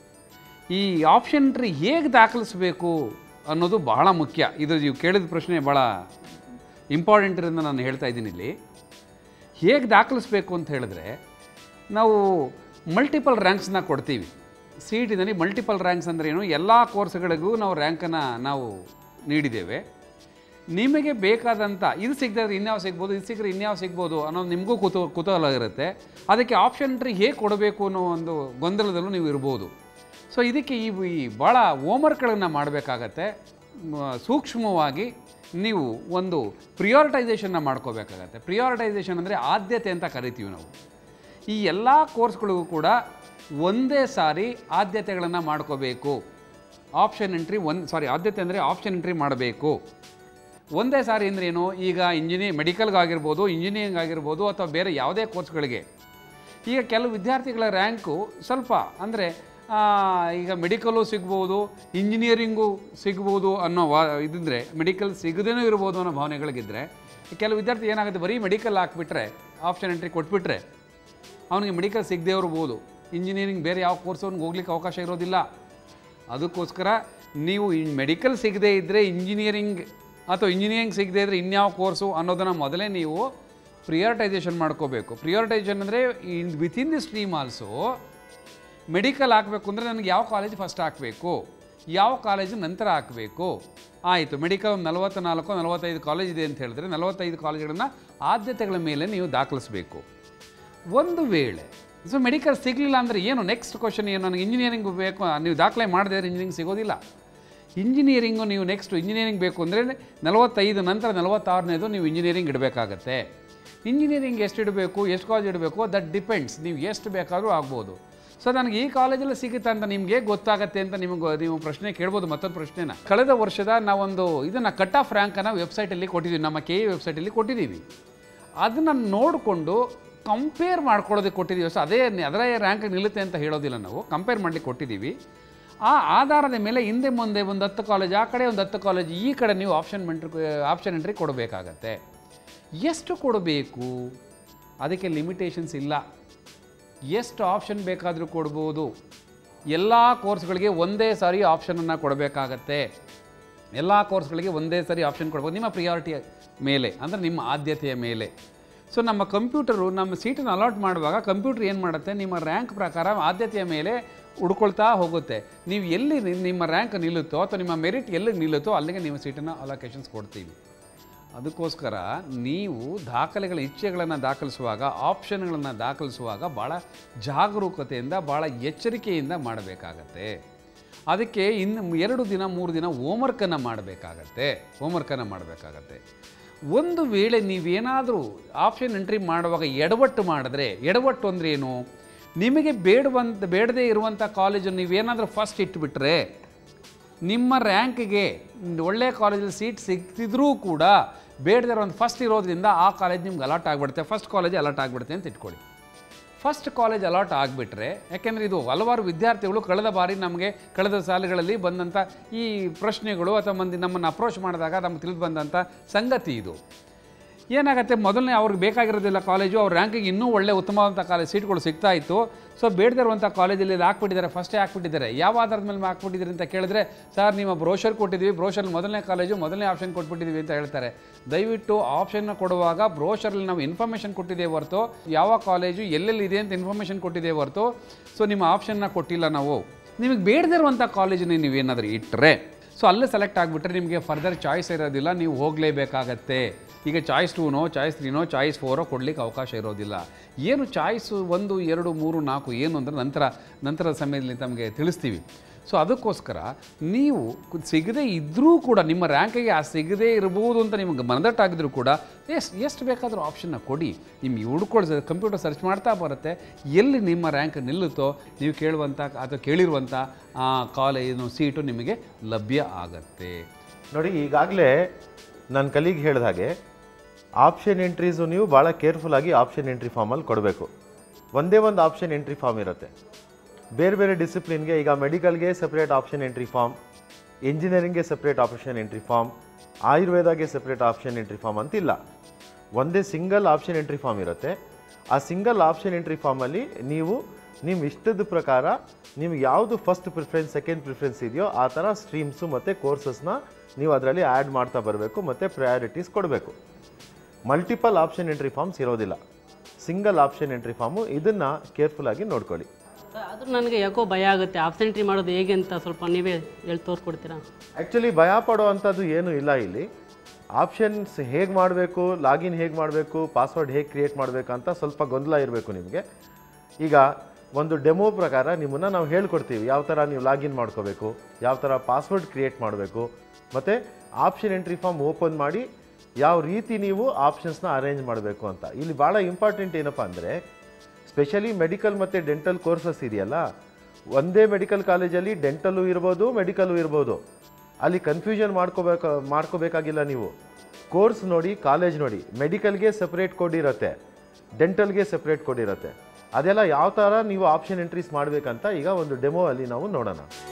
ಈ ಆಪ್ಷನ್ ಎಂಟ್ರಿ ಹೇಗೆ ದಾಖಲಿಸಬೇಕು ಅನ್ನೋದು ಬಹಳ ಮುಖ್ಯ ಇದು ನೀವು ಕೇಳಿದ ಪ್ರಶ್ನೆ ಭಾಳ ಇಂಪಾರ್ಟೆಂಟ್ ಇರೋದನ್ನ ನಾನು ಹೇಳ್ತಾ ಇದ್ದೀನಿ ಇಲ್ಲಿ ಹೇಗೆ ದಾಖಲಿಸ್ಬೇಕು ಅಂತ ಹೇಳಿದ್ರೆ ನಾವು ಮಲ್ಟಿಪಲ್ ರ್ಯಾಂಕ್ಸ್ನ ಕೊಡ್ತೀವಿ ಸಿ ಇ ಟಿನಲ್ಲಿ ಮಲ್ಟಿಪಲ್ ರ್ಯಾಂಕ್ಸ್ ಅಂದರೆ ಏನು ಎಲ್ಲ ಕೋರ್ಸ್ಗಳಿಗೂ ನಾವು ರ್ಯಾಂಕನ್ನು ನಾವು ನೀಡಿದ್ದೇವೆ ನಿಮಗೆ ಬೇಕಾದಂಥ ಇದು ಸಿಗದೆ ಇನ್ಯಾವ ಸಿಗ್ಬೋದು ಇದು ಸಿಕ್ಕರೆ ಇನ್ಯಾವ ಸಿಗ್ಬೋದು ಅನ್ನೋದು ನಿಮಗೂ ಕುತೂ ಕುತೂಹಲ ಇರುತ್ತೆ ಅದಕ್ಕೆ ಆಪ್ಷನ್ ಎಂಟ್ರಿ ಹೇಗೆ ಕೊಡಬೇಕು ಅನ್ನೋ ಒಂದು ಗೊಂದಲದಲ್ಲೂ ನೀವು ಇರ್ಬೋದು ಸೊ ಇದಕ್ಕೆ ಈ ಈ ಭಾಳ ಹೋಮ್ವರ್ಕ್ಗಳನ್ನು ಮಾಡಬೇಕಾಗತ್ತೆ ಮ- ಸೂಕ್ಷ್ಮವಾಗಿ ನೀವು ಒಂದು ಪ್ರಿಯಾರಿಟೈಸೇಷನ್ನ ಮಾಡ್ಕೋಬೇಕಾಗತ್ತೆ ಪ್ರಿಯಾರಿಟೈಸೇಷನ್ ಅಂದರೆ ಆದ್ಯತೆ ಅಂತ ಕರಿತೀವಿ ನಾವು ಈ ಎಲ್ಲ ಕೋರ್ಸ್ಗಳಿಗೂ ಕೂಡ ಒಂದೇ ಸಾರಿ ಆದ್ಯತೆಗಳನ್ನು ಮಾಡ್ಕೋಬೇಕು ಆಪ್ಷನ್ ಎಂಟ್ರಿ ಒಂದು ಸಾರಿ ಆದ್ಯತೆ ಅಂದರೆ ಆಪ್ಷನ್ ಎಂಟ್ರಿ ಮಾಡಬೇಕು ಒಂದೇ ಸಾರಿ ಅಂದ್ರೆ ಏನು ಈಗ ಇಂಜಿನಿಯರ್ ಮೆಡಿಕಲ್ಗಾಗಿರ್ಬೋದು ಇಂಜಿನಿಯರಿಂಗ್ ಆಗಿರ್ಬೋದು ಅಥವಾ ಬೇರೆ ಯಾವುದೇ ಕೋರ್ಸ್ಗಳಿಗೆ ಈಗ ಕೆಲವು ವಿದ್ಯಾರ್ಥಿಗಳ ರ್ಯಾಂಕು ಸ್ವಲ್ಪ ಅಂದರೆ ಈಗ ಮೆಡಿಕಲು ಸಿಗ್ಬೋದು ಇಂಜಿನಿಯರಿಂಗು ಸಿಗ್ಬೋದು ಅನ್ನೋ ವಾ ಇದಿದ್ರೆ ಮೆಡಿಕಲ್ ಸಿಗದೇನೂ ಇರ್ಬೋದು ಅನ್ನೋ ಭಾವನೆಗಳಿಗಿದ್ರೆ ಕೆಲವು ವಿದ್ಯಾರ್ಥಿ ಏನಾಗುತ್ತೆ ಬರೀ ಮೆಡಿಕಲ್ ಹಾಕ್ಬಿಟ್ರೆ ಆಪ್ಷನ್ ಎಂಟ್ರಿ ಕೊಟ್ಬಿಟ್ರೆ ಅವನಿಗೆ ಮೆಡಿಕಲ್ ಸಿಗದೇ ಇರ್ಬೋದು ಇಂಜಿನಿಯರಿಂಗ್ ಬೇರೆ ಯಾವ ಕೋರ್ಸ್ ಅವ್ನಿಗೆ ಹೋಗ್ಲಿಕ್ಕೆ ಅವಕಾಶ ಇರೋದಿಲ್ಲ ಅದಕ್ಕೋಸ್ಕರ ನೀವು ಮೆಡಿಕಲ್ ಸಿಗದೇ ಇದ್ದರೆ ಇಂಜಿನಿಯರಿಂಗ್ ಅಥವಾ ಇಂಜಿನಿಯರಿಂಗ್ ಸಿಗದೇ ಇದ್ದರೆ ಇನ್ಯಾವ ಕೋರ್ಸು ಅನ್ನೋದನ್ನು ಮೊದಲೇ ನೀವು ಪ್ರಿಯಾರಿಟೈಸೇಷನ್ ಮಾಡ್ಕೋಬೇಕು ಪ್ರಿಯಾರಿಟೈಸೇಷನ್ ಅಂದರೆ in within the stream also medical ಹಾಕಬೇಕು ಅಂದರೆ ನನಗೆ ಯಾವ ಕಾಲೇಜ್ ಫಸ್ಟ್ ಹಾಕಬೇಕು ಯಾವ ಕಾಲೇಜು ನಂತರ ಹಾಕಬೇಕು ಆಯಿತು ಮೆಡಿಕಲ್ ಒಂದು ನಲವತ್ತ ನಾಲ್ಕು ನಲವತ್ತೈದು ಕಾಲೇಜ್ ಇದೆ ಅಂತ ಹೇಳಿದ್ರೆ ನಲವತ್ತೈದು ಕಾಲೇಜುಗಳನ್ನು ಆದ್ಯತೆಗಳ ಮೇಲೆ ನೀವು ದಾಖಲಿಸಬೇಕು ಒಂದು ವೇಳೆ ಸೊ ಮೆಡಿಕಲ್ ಸಿಗಲಿಲ್ಲ ಅಂದರೆ ಏನು ನೆಕ್ಸ್ಟ್ ಕ್ವಶನ್ ಏನು ನನಗೆ ಇಂಜಿನಿಯರಿಂಗ್ ಬೇಕು ನೀವು ದಾಖಲೆ ಮಾಡದೇ ಇಂಜಿನಿಯರಿಂಗ್ ಸಿಗೋದಿಲ್ಲ ಇಂಜಿನಿಯರಿಂಗು ನೀವು ನೆಕ್ಸ್ಟ್ ಇಂಜಿನಿಯರಿಂಗ್ ಬೇಕು ಅಂದರೆ ನಲವತ್ತೈದು ನಂತರ ನಲವತ್ತಾರನೇದು ನೀವು ಇಂಜಿನಿಯರಿಂಗ್ ಇಡಬೇಕಾಗತ್ತೆ ಇಂಜಿನಿಯರಿಂಗ್ ಎಷ್ಟು ಇಡಬೇಕು ಎಷ್ಟು ಕಾಲೇಜ್ ಇಡಬೇಕು ದಟ್ ಡಿಪೆಂಡ್ಸ್ ನೀವು ಎಷ್ಟು ಬೇಕಾದರೂ ಆಗ್ಬೋದು ಸೊ ನನಗೆ ಈ ಕಾಲೇಜಲ್ಲಿ ಸಿಗುತ್ತೆ ಅಂತ ನಿಮಗೆ ಗೊತ್ತಾಗತ್ತೆ ಅಂತ ನಿಮಗೆ ನೀವು ಪ್ರಶ್ನೆ ಕೇಳ್ಬೋದು ಮತ್ತೊಂದು ಪ್ರಶ್ನೆನ ಕಳೆದ ವರ್ಷದ ನಾವೊಂದು ಇದನ್ನು ಕಟ್ ಆಫ್ ರ್ಯಾಂಕನ್ನು ವೆಬ್ಸೈಟಲ್ಲಿ ಕೊಟ್ಟಿದ್ದೀವಿ ನಮ್ಮ ಕೆ ಇ ವೆಬ್ಸೈಟಲ್ಲಿ ಕೊಟ್ಟಿದ್ದೀವಿ ಅದನ್ನು ನೋಡಿಕೊಂಡು ಕಂಪೇರ್ ಮಾಡ್ಕೊಳ್ಳೋದಕ್ಕೆ ಕೊಟ್ಟಿದ್ದೀವಿ ಸೊ ಅದೇ ಅದರ ರ್ಯಾಂಕ್ ನಿಲ್ಲುತ್ತೆ ಅಂತ ಹೇಳೋದಿಲ್ಲ ನಾವು ಕಂಪೇರ್ ಮಾಡಲಿಕ್ಕೆ ಕೊಟ್ಟಿದ್ದೀವಿ ಆ ಆಧಾರದ ಮೇಲೆ ಹಿಂದೆ ಮುಂದೆ ಒಂದು ಹತ್ತು ಕಾಲೇಜ್ ಆ ಕಡೆ ಒಂದು ಹತ್ತು ಕಾಲೇಜ್ ಈ ಕಡೆ ನೀವು ಆಪ್ಷನ್ ಮೆಂಟ್ರಿ ಆಪ್ಷನ್ ಎಂಟ್ರಿ ಕೊಡಬೇಕಾಗತ್ತೆ ಎಷ್ಟು ಕೊಡಬೇಕು ಅದಕ್ಕೆ ಲಿಮಿಟೇಷನ್ಸ್ ಇಲ್ಲ ಎಷ್ಟು ಆಪ್ಷನ್ ಬೇಕಾದರೂ ಕೊಡ್ಬೋದು ಎಲ್ಲ ಕೋರ್ಸ್ಗಳಿಗೆ ಒಂದೇ ಸಾರಿ ಆಪ್ಷನನ್ನು ಕೊಡಬೇಕಾಗತ್ತೆ ಎಲ್ಲ ಕೋರ್ಸ್ಗಳಿಗೆ ಒಂದೇ ಸಾರಿ ಆಪ್ಷನ್ ಕೊಡ್ಬೋದು ನಿಮ್ಮ ಪ್ರಿಯಾರಿಟಿಯ ಮೇಲೆ ಅಂದರೆ ನಿಮ್ಮ ಆದ್ಯತೆಯ ಮೇಲೆ ಸೊ ನಮ್ಮ ಕಂಪ್ಯೂಟರು ನಮ್ಮ ಸೀಟನ್ನು ಅಲಾಟ್ ಮಾಡುವಾಗ ಕಂಪ್ಯೂಟರ್ ಏನು ಮಾಡುತ್ತೆ ನಿಮ್ಮ ರ್ಯಾಂಕ್ ಪ್ರಕಾರ ಆದ್ಯತೆಯ ಮೇಲೆ ಹುಡ್ಕೊಳ್ತಾ ಹೋಗುತ್ತೆ ನೀವು ಎಲ್ಲಿ ನಿ- ನಿಮ್ಮ ರ್ಯಾಂಕ್ ನಿಲ್ಲುತ್ತೋ ಅಥವಾ ನಿಮ್ಮ ಮೆರಿಟ್ ಎಲ್ಲಿಗೆ ನಿಲ್ಲುತ್ತೋ ಅಲ್ಲಿಗೆ ನೀವು ಸೀಟನ್ನು ಅಲೋಕೇಶನ್ಸ್ ಕೊಡ್ತೀವಿ ಅದಕ್ಕೋಸ್ಕರ ನೀವು ದಾಖಲೆಗಳ ಇಚ್ಛೆಗಳನ್ನು ದಾಖಲಿಸುವಾಗ ಆಪ್ಷನ್ಗಳನ್ನು ದಾಖಲಿಸುವಾಗ ಭಾಳ ಜಾಗರೂಕತೆಯಿಂದ ಭಾಳ ಎಚ್ಚರಿಕೆಯಿಂದ ಮಾಡಬೇಕಾಗತ್ತೆ ಅದಕ್ಕೆ ಇನ್ನು ಎರಡು ದಿನ ಮೂರು ದಿನ ಹೋಮ್ವರ್ಕನ್ನು ಮಾಡಬೇಕಾಗತ್ತೆ ಹೋಮ್ವರ್ಕನ್ನು ಮಾಡಬೇಕಾಗತ್ತೆ ಒಂದು ವೇಳೆ ನೀವೇನಾದರೂ ಆಪ್ಷನ್ ಎಂಟ್ರಿ ಮಾಡುವಾಗ ಎಡವಟ್ಟು ಮಾಡಿದ್ರೆ ಎಡವಟ್ಟು ಅಂದರೆ ಏನು ನಿಮಗೆ ಬೇಡವಂತ ಬೇಡದೇ ಇರುವಂಥ ಕಾಲೇಜು ನೀವೇನಾದರೂ ಫಸ್ಟ್ ಇಟ್ಬಿಟ್ರೆ ನಿಮ್ಮ ರ್ಯಾಂಕ್ಗೆ ಒಳ್ಳೆಯ ಕಾಲೇಜಲ್ಲಿ ಸೀಟ್ ಸಿಗ್ತಿದ್ರೂ ಕೂಡ ಬೇಡದೇ ಇರೋ ಒಂದು ಫಸ್ಟ್ ಇರೋದ್ರಿಂದ ಆ ಕಾಲೇಜ್ ನಿಮ್ಗೆ ಅಲಾಟ್ ಆಗಿಬಿಡುತ್ತೆ ಫಸ್ಟ್ ಕಾಲೇಜ್ ಅಲಾಟ್ ಆಗಿಬಿಡುತ್ತೆ ಅಂತ ಇಟ್ಕೊಳ್ಳಿ ಫಸ್ಟ್ ಕಾಲೇಜ್ ಅಲಾಟ್ ಆಗಿಬಿಟ್ರೆ ಯಾಕೆಂದರೆ ಇದು ಹಲವಾರು ವಿದ್ಯಾರ್ಥಿಗಳು ಕಳೆದ ಬಾರಿ ನಮಗೆ ಕಳೆದ ಸಾಲುಗಳಲ್ಲಿ ಬಂದಂಥ ಈ ಪ್ರಶ್ನೆಗಳು ಅಥವಾ ಮಂದಿ ನಮ್ಮನ್ನು ಅಪ್ರೋಚ್ ಮಾಡಿದಾಗ ನಮ್ಗೆ ತಿಳಿದು ಬಂದಂಥ ಸಂಗತಿ ಇದು ಏನಾಗುತ್ತೆ ಮೊದಲನೇ ಅವ್ರಿಗೆ ಬೇಕಾಗಿರೋದಿಲ್ಲ ಕಾಲೇಜು ಅವ್ರ ರ್ಯಾಂಕಿಗೆ ಇನ್ನೂ ಒಳ್ಳೆ ಉತ್ತಮವಾದಂಥ ಕಾಲೇಜ್ ಸೀಟ್ಗಳು ಸಿಗ್ತಾ ಇತ್ತು ಸೊ ಬೇಡದೇ ಇರುವಂಥ ಕಾಲೇಜಲ್ಲಿ ಇದು ಹಾಕ್ಬಿಟ್ಟಿದ್ದಾರೆ ಫಸ್ಟೇ ಹಾಕ್ಬಿಟ್ಟಿದ್ದಾರೆ ಯಾವ ಆಧಾರದ ಮೇಲೆ ಹಾಕ್ಬಿಟ್ಟಿದ್ದೀರಿ ಅಂತ ಕೇಳಿದ್ರೆ ಸರ್ ನಿಮ್ಮ ಬ್ರೋಷರ್ ಕೊಟ್ಟಿದ್ದೀವಿ ಬ್ರೋಷರ್ ಮೊದಲನೇ ಕಾಲೇಜು ಮೊದಲನೇ ಆಪ್ಷನ್ ಕೊಟ್ಬಿಟ್ಟಿದ್ದೀವಿ ಅಂತ ಹೇಳ್ತಾರೆ ದಯವಿಟ್ಟು ಆಪ್ಷನ್ನ ಕೊಡುವಾಗ ಬ್ರೋಷರಲ್ಲಿ ನಾವು ಇನ್ಫಾರ್ಮೇಷನ್ ಕೊಟ್ಟಿದ್ದೇವೆ ಹೊರತು ಯಾವ ಕಾಲೇಜು ಎಲ್ಲೆಲ್ಲಿ ಇದೆ ಅಂತ ಇನ್ಫಾರ್ಮೇಷನ್ ಕೊಟ್ಟಿದ್ದೇವೆ ಹೊರತು ಸೊ ನಿಮ್ಮ ಆಪ್ಷನ್ನ ಕೊಟ್ಟಿಲ್ಲ ನಾವು ನಿಮಗೆ ಬೇಡದೇ ಇರುವಂಥ ಕಾಲೇಜನ್ನ ನೀವೇನಾದರೂ ಇಟ್ಟರೆ ಸೊ ಅಲ್ಲೇ ಸೆಲೆಕ್ಟ್ ಆಗಿಬಿಟ್ರೆ ನಿಮಗೆ ಫರ್ದರ್ ಚಾಯ್ಸ್ ಇರೋದಿಲ್ಲ ನೀವು ಹೋಗಲೇಬೇಕಾಗತ್ತೆ ಈಗ ಚಾಯ್ಸ್ ಟೂನೋ ಚಾಯ್ಸ್ ತ್ರೀನೋ ಚಾಯ್ಸ್ ಫೋರೋ ಕೊಡಲಿಕ್ಕೆ ಅವಕಾಶ ಇರೋದಿಲ್ಲ ಏನು ಚಾಯ್ಸು ಒಂದು ಎರಡು ಮೂರು ನಾಲ್ಕು ಏನು ಅಂದರೆ ನಂತರ ನಂತರದ ಸಮಯದಲ್ಲಿ ತಮಗೆ ತಿಳಿಸ್ತೀವಿ ಸೊ ಅದಕ್ಕೋಸ್ಕರ ನೀವು ಕು- ಸಿಗದೇ ಇದ್ದರೂ ಕೂಡ ನಿಮ್ಮ ರ್ಯಾಂಕಿಗೆ ಆ ಸಿಗದೇ ಇರ್ಬೋದು ಅಂತ ನಿಮಗೆ ಮನದಟ್ಟಾಗಿದ್ರೂ ಕೂಡ ಎಷ್ಟು ಎಷ್ಟು ಬೇಕಾದರೂ ಆಪ್ಷನ್ನ ಕೊಡಿ ನಿಮ್ಗೆ ಹುಡ್ಕೊಳ್ಸ ಕಂಪ್ಯೂಟರ್ ಸರ್ಚ್ ಮಾಡ್ತಾ ಬರುತ್ತೆ ಎಲ್ಲಿ ನಿಮ್ಮ ರ್ಯಾಂಕ್ ನಿಲ್ಲುತ್ತೋ ನೀವು ಕೇಳುವಂಥ ಅಥವಾ ಕೇಳಿರುವಂಥ ಆ ಕಾಲೇಜು ಸೀಟು ನಿಮಗೆ ಲಭ್ಯ ಆಗತ್ತೆ ನೋಡಿ ಈಗಾಗಲೇ ನನ್ನ ಕಲೀಗ್ ಹೇಳಿದ ಹಾಗೆ ಆಪ್ಷನ್ ಎಂಟ್ರೀಸು ನೀವು ಭಾಳ ಕೇರ್ಫುಲ್ಲಾಗಿ ಆಪ್ಷನ್ ಎಂಟ್ರಿ ಫಾರ್ಮಲ್ಲಿ ಕೊಡಬೇಕು ಒಂದೇ ಒಂದು ಆಪ್ಷನ್ ಎಂಟ್ರಿ ಫಾರ್ಮ್ ಇರುತ್ತೆ ಬೇರೆ ಬೇರೆ ಡಿಸಿಪ್ಲಿನ್ಗೆ ಈಗ ಮೆಡಿಕಲ್ಗೆ ಸಪ್ರೇಟ್ ಆಪ್ಷನ್ ಎಂಟ್ರಿ ಫಾರ್ಮ್ ಇಂಜಿನಿಯರಿಂಗ್ಗೆ ಸಪ್ರೇಟ್ ಆಪ್ಷನ್ ಎಂಟ್ರಿ ಫಾರ್ಮ್ ಆಯುರ್ವೇದಗೆ ಸಪ್ರೇಟ್ ಆಪ್ಷನ್ ಎಂಟ್ರಿ ಫಾರ್ಮ್ ಅಂತಿಲ್ಲ ಒಂದೇ ಸಿಂಗಲ್ ಆಪ್ಷನ್ ಎಂಟ್ರಿ ಫಾರ್ಮ್ ಇರುತ್ತೆ ಆ ಸಿಂಗಲ್ ಆಪ್ಷನ್ ಎಂಟ್ರಿ ಫಾರ್ಮಲ್ಲಿ ನೀವು ನಿಮ್ಮ ಇಷ್ಟದ ಪ್ರಕಾರ ನಿಮ್ಗೆ ಯಾವುದು ಫಸ್ಟ್ ಪ್ರಿಫರೆನ್ಸ್ ಸೆಕೆಂಡ್ ಪ್ರಿಫರೆನ್ಸ್ ಇದೆಯೋ ಆ ಥರ ಸ್ಟ್ರೀಮ್ಸು ಮತ್ತು ಕೋರ್ಸಸ್ನ ನೀವು ಅದರಲ್ಲಿ ಆ್ಯಡ್ ಮಾಡ್ತಾ ಬರಬೇಕು ಮತ್ತು ಪ್ರಯಾರಿಟೀಸ್ ಕೊಡಬೇಕು ಮಲ್ಟಿಪಲ್ ಆಪ್ಷನ್ ಎಂಟ್ರಿ ಫಾರ್ಮ್ಸ್ ಇರೋದಿಲ್ಲ ಸಿಂಗಲ್ ಆಪ್ಷನ್ ಎಂಟ್ರಿ ಫಾರ್ಮು ಇದನ್ನು ಕೇರ್ಫುಲ್ಲಾಗಿ ನೋಡ್ಕೊಳ್ಳಿ ಸರ್ ಆದರೂ ನನಗೆ ಯಾಕೋ ಭಯ ಆಗುತ್ತೆ ಆಬ್ಸೆಂಟ್ರಿ ಮಾಡೋದು ಹೇಗೆ ಅಂತ ಸ್ವಲ್ಪ ನೀವೇ ಹೇಳಿ ತೋರಿಸ್ಕೊಡ್ತೀರಾ ಆ್ಯಕ್ಚುಲಿ ಭಯ ಪಡೋ ಅಂಥದ್ದು ಏನೂ ಇಲ್ಲ ಇಲ್ಲಿ ಆಪ್ಷನ್ಸ್ ಹೇಗೆ ಮಾಡಬೇಕು ಲಾಗಿನ್ ಹೇಗೆ ಮಾಡಬೇಕು ಪಾಸ್ವರ್ಡ್ ಹೇಗೆ ಕ್ರಿಯೇಟ್ ಮಾಡಬೇಕು ಅಂತ ಸ್ವಲ್ಪ ಗೊಂದಲ ಇರಬೇಕು ನಿಮಗೆ ಈಗ ಒಂದು ಡೆಮೋ ಪ್ರಕಾರ ನಿಮ್ಮನ್ನು ನಾವು ಹೇಳ್ಕೊಡ್ತೀವಿ ಯಾವ ಥರ ನೀವು ಲಾಗಿನ್ ಮಾಡ್ಕೋಬೇಕು ಯಾವ ಥರ ಪಾಸ್ವರ್ಡ್ ಕ್ರಿಯೇಟ್ ಮಾಡಬೇಕು ಮತ್ತು ಆಪ್ಷನ್ ಎಂಟ್ರಿ ಫಾರ್ಮ್ ಓಪನ್ ಮಾಡಿ ಯಾವ ರೀತಿ ನೀವು ಆಪ್ಷನ್ಸ್ನ ಅರೇಂಜ್ ಮಾಡಬೇಕು ಅಂತ ಇಲ್ಲಿ ಭಾಳ ಇಂಪಾರ್ಟೆಂಟ್ ಏನಪ್ಪ ಅಂದರೆ ಸ್ಪೆಷಲಿ ಮೆಡಿಕಲ್ ಮತ್ತು ಡೆಂಟಲ್ ಕೋರ್ಸಸ್ ಇದೆಯಲ್ಲ ಒಂದೇ ಮೆಡಿಕಲ್ ಕಾಲೇಜಲ್ಲಿ ಡೆಂಟಲು ಇರ್ಬೋದು ಮೆಡಿಕಲು ಇರ್ಬೋದು ಅಲ್ಲಿ ಕನ್ಫ್ಯೂಷನ್ ಮಾಡ್ಕೋಬೇಕು ಮಾಡ್ಕೋಬೇಕಾಗಿಲ್ಲ ನೀವು ಕೋರ್ಸ್ ನೋಡಿ ಕಾಲೇಜ್ ನೋಡಿ ಮೆಡಿಕಲ್ಗೆ ಸಪ್ರೇಟ್ ಕೋಡ್ ಇರುತ್ತೆ ಡೆಂಟಲ್ಗೆ ಸಪ್ರೇಟ್ ಕೋಡ್ ಇರುತ್ತೆ ಅದೆಲ್ಲ ಯಾವ ಥರ ನೀವು ಆಪ್ಷನ್ ಎಂಟ್ರೀಸ್ ಮಾಡಬೇಕಂತ ಈಗ ಒಂದು ಡೆಮೋ ಅಲ್ಲಿ ನಾವು ನೋಡೋಣ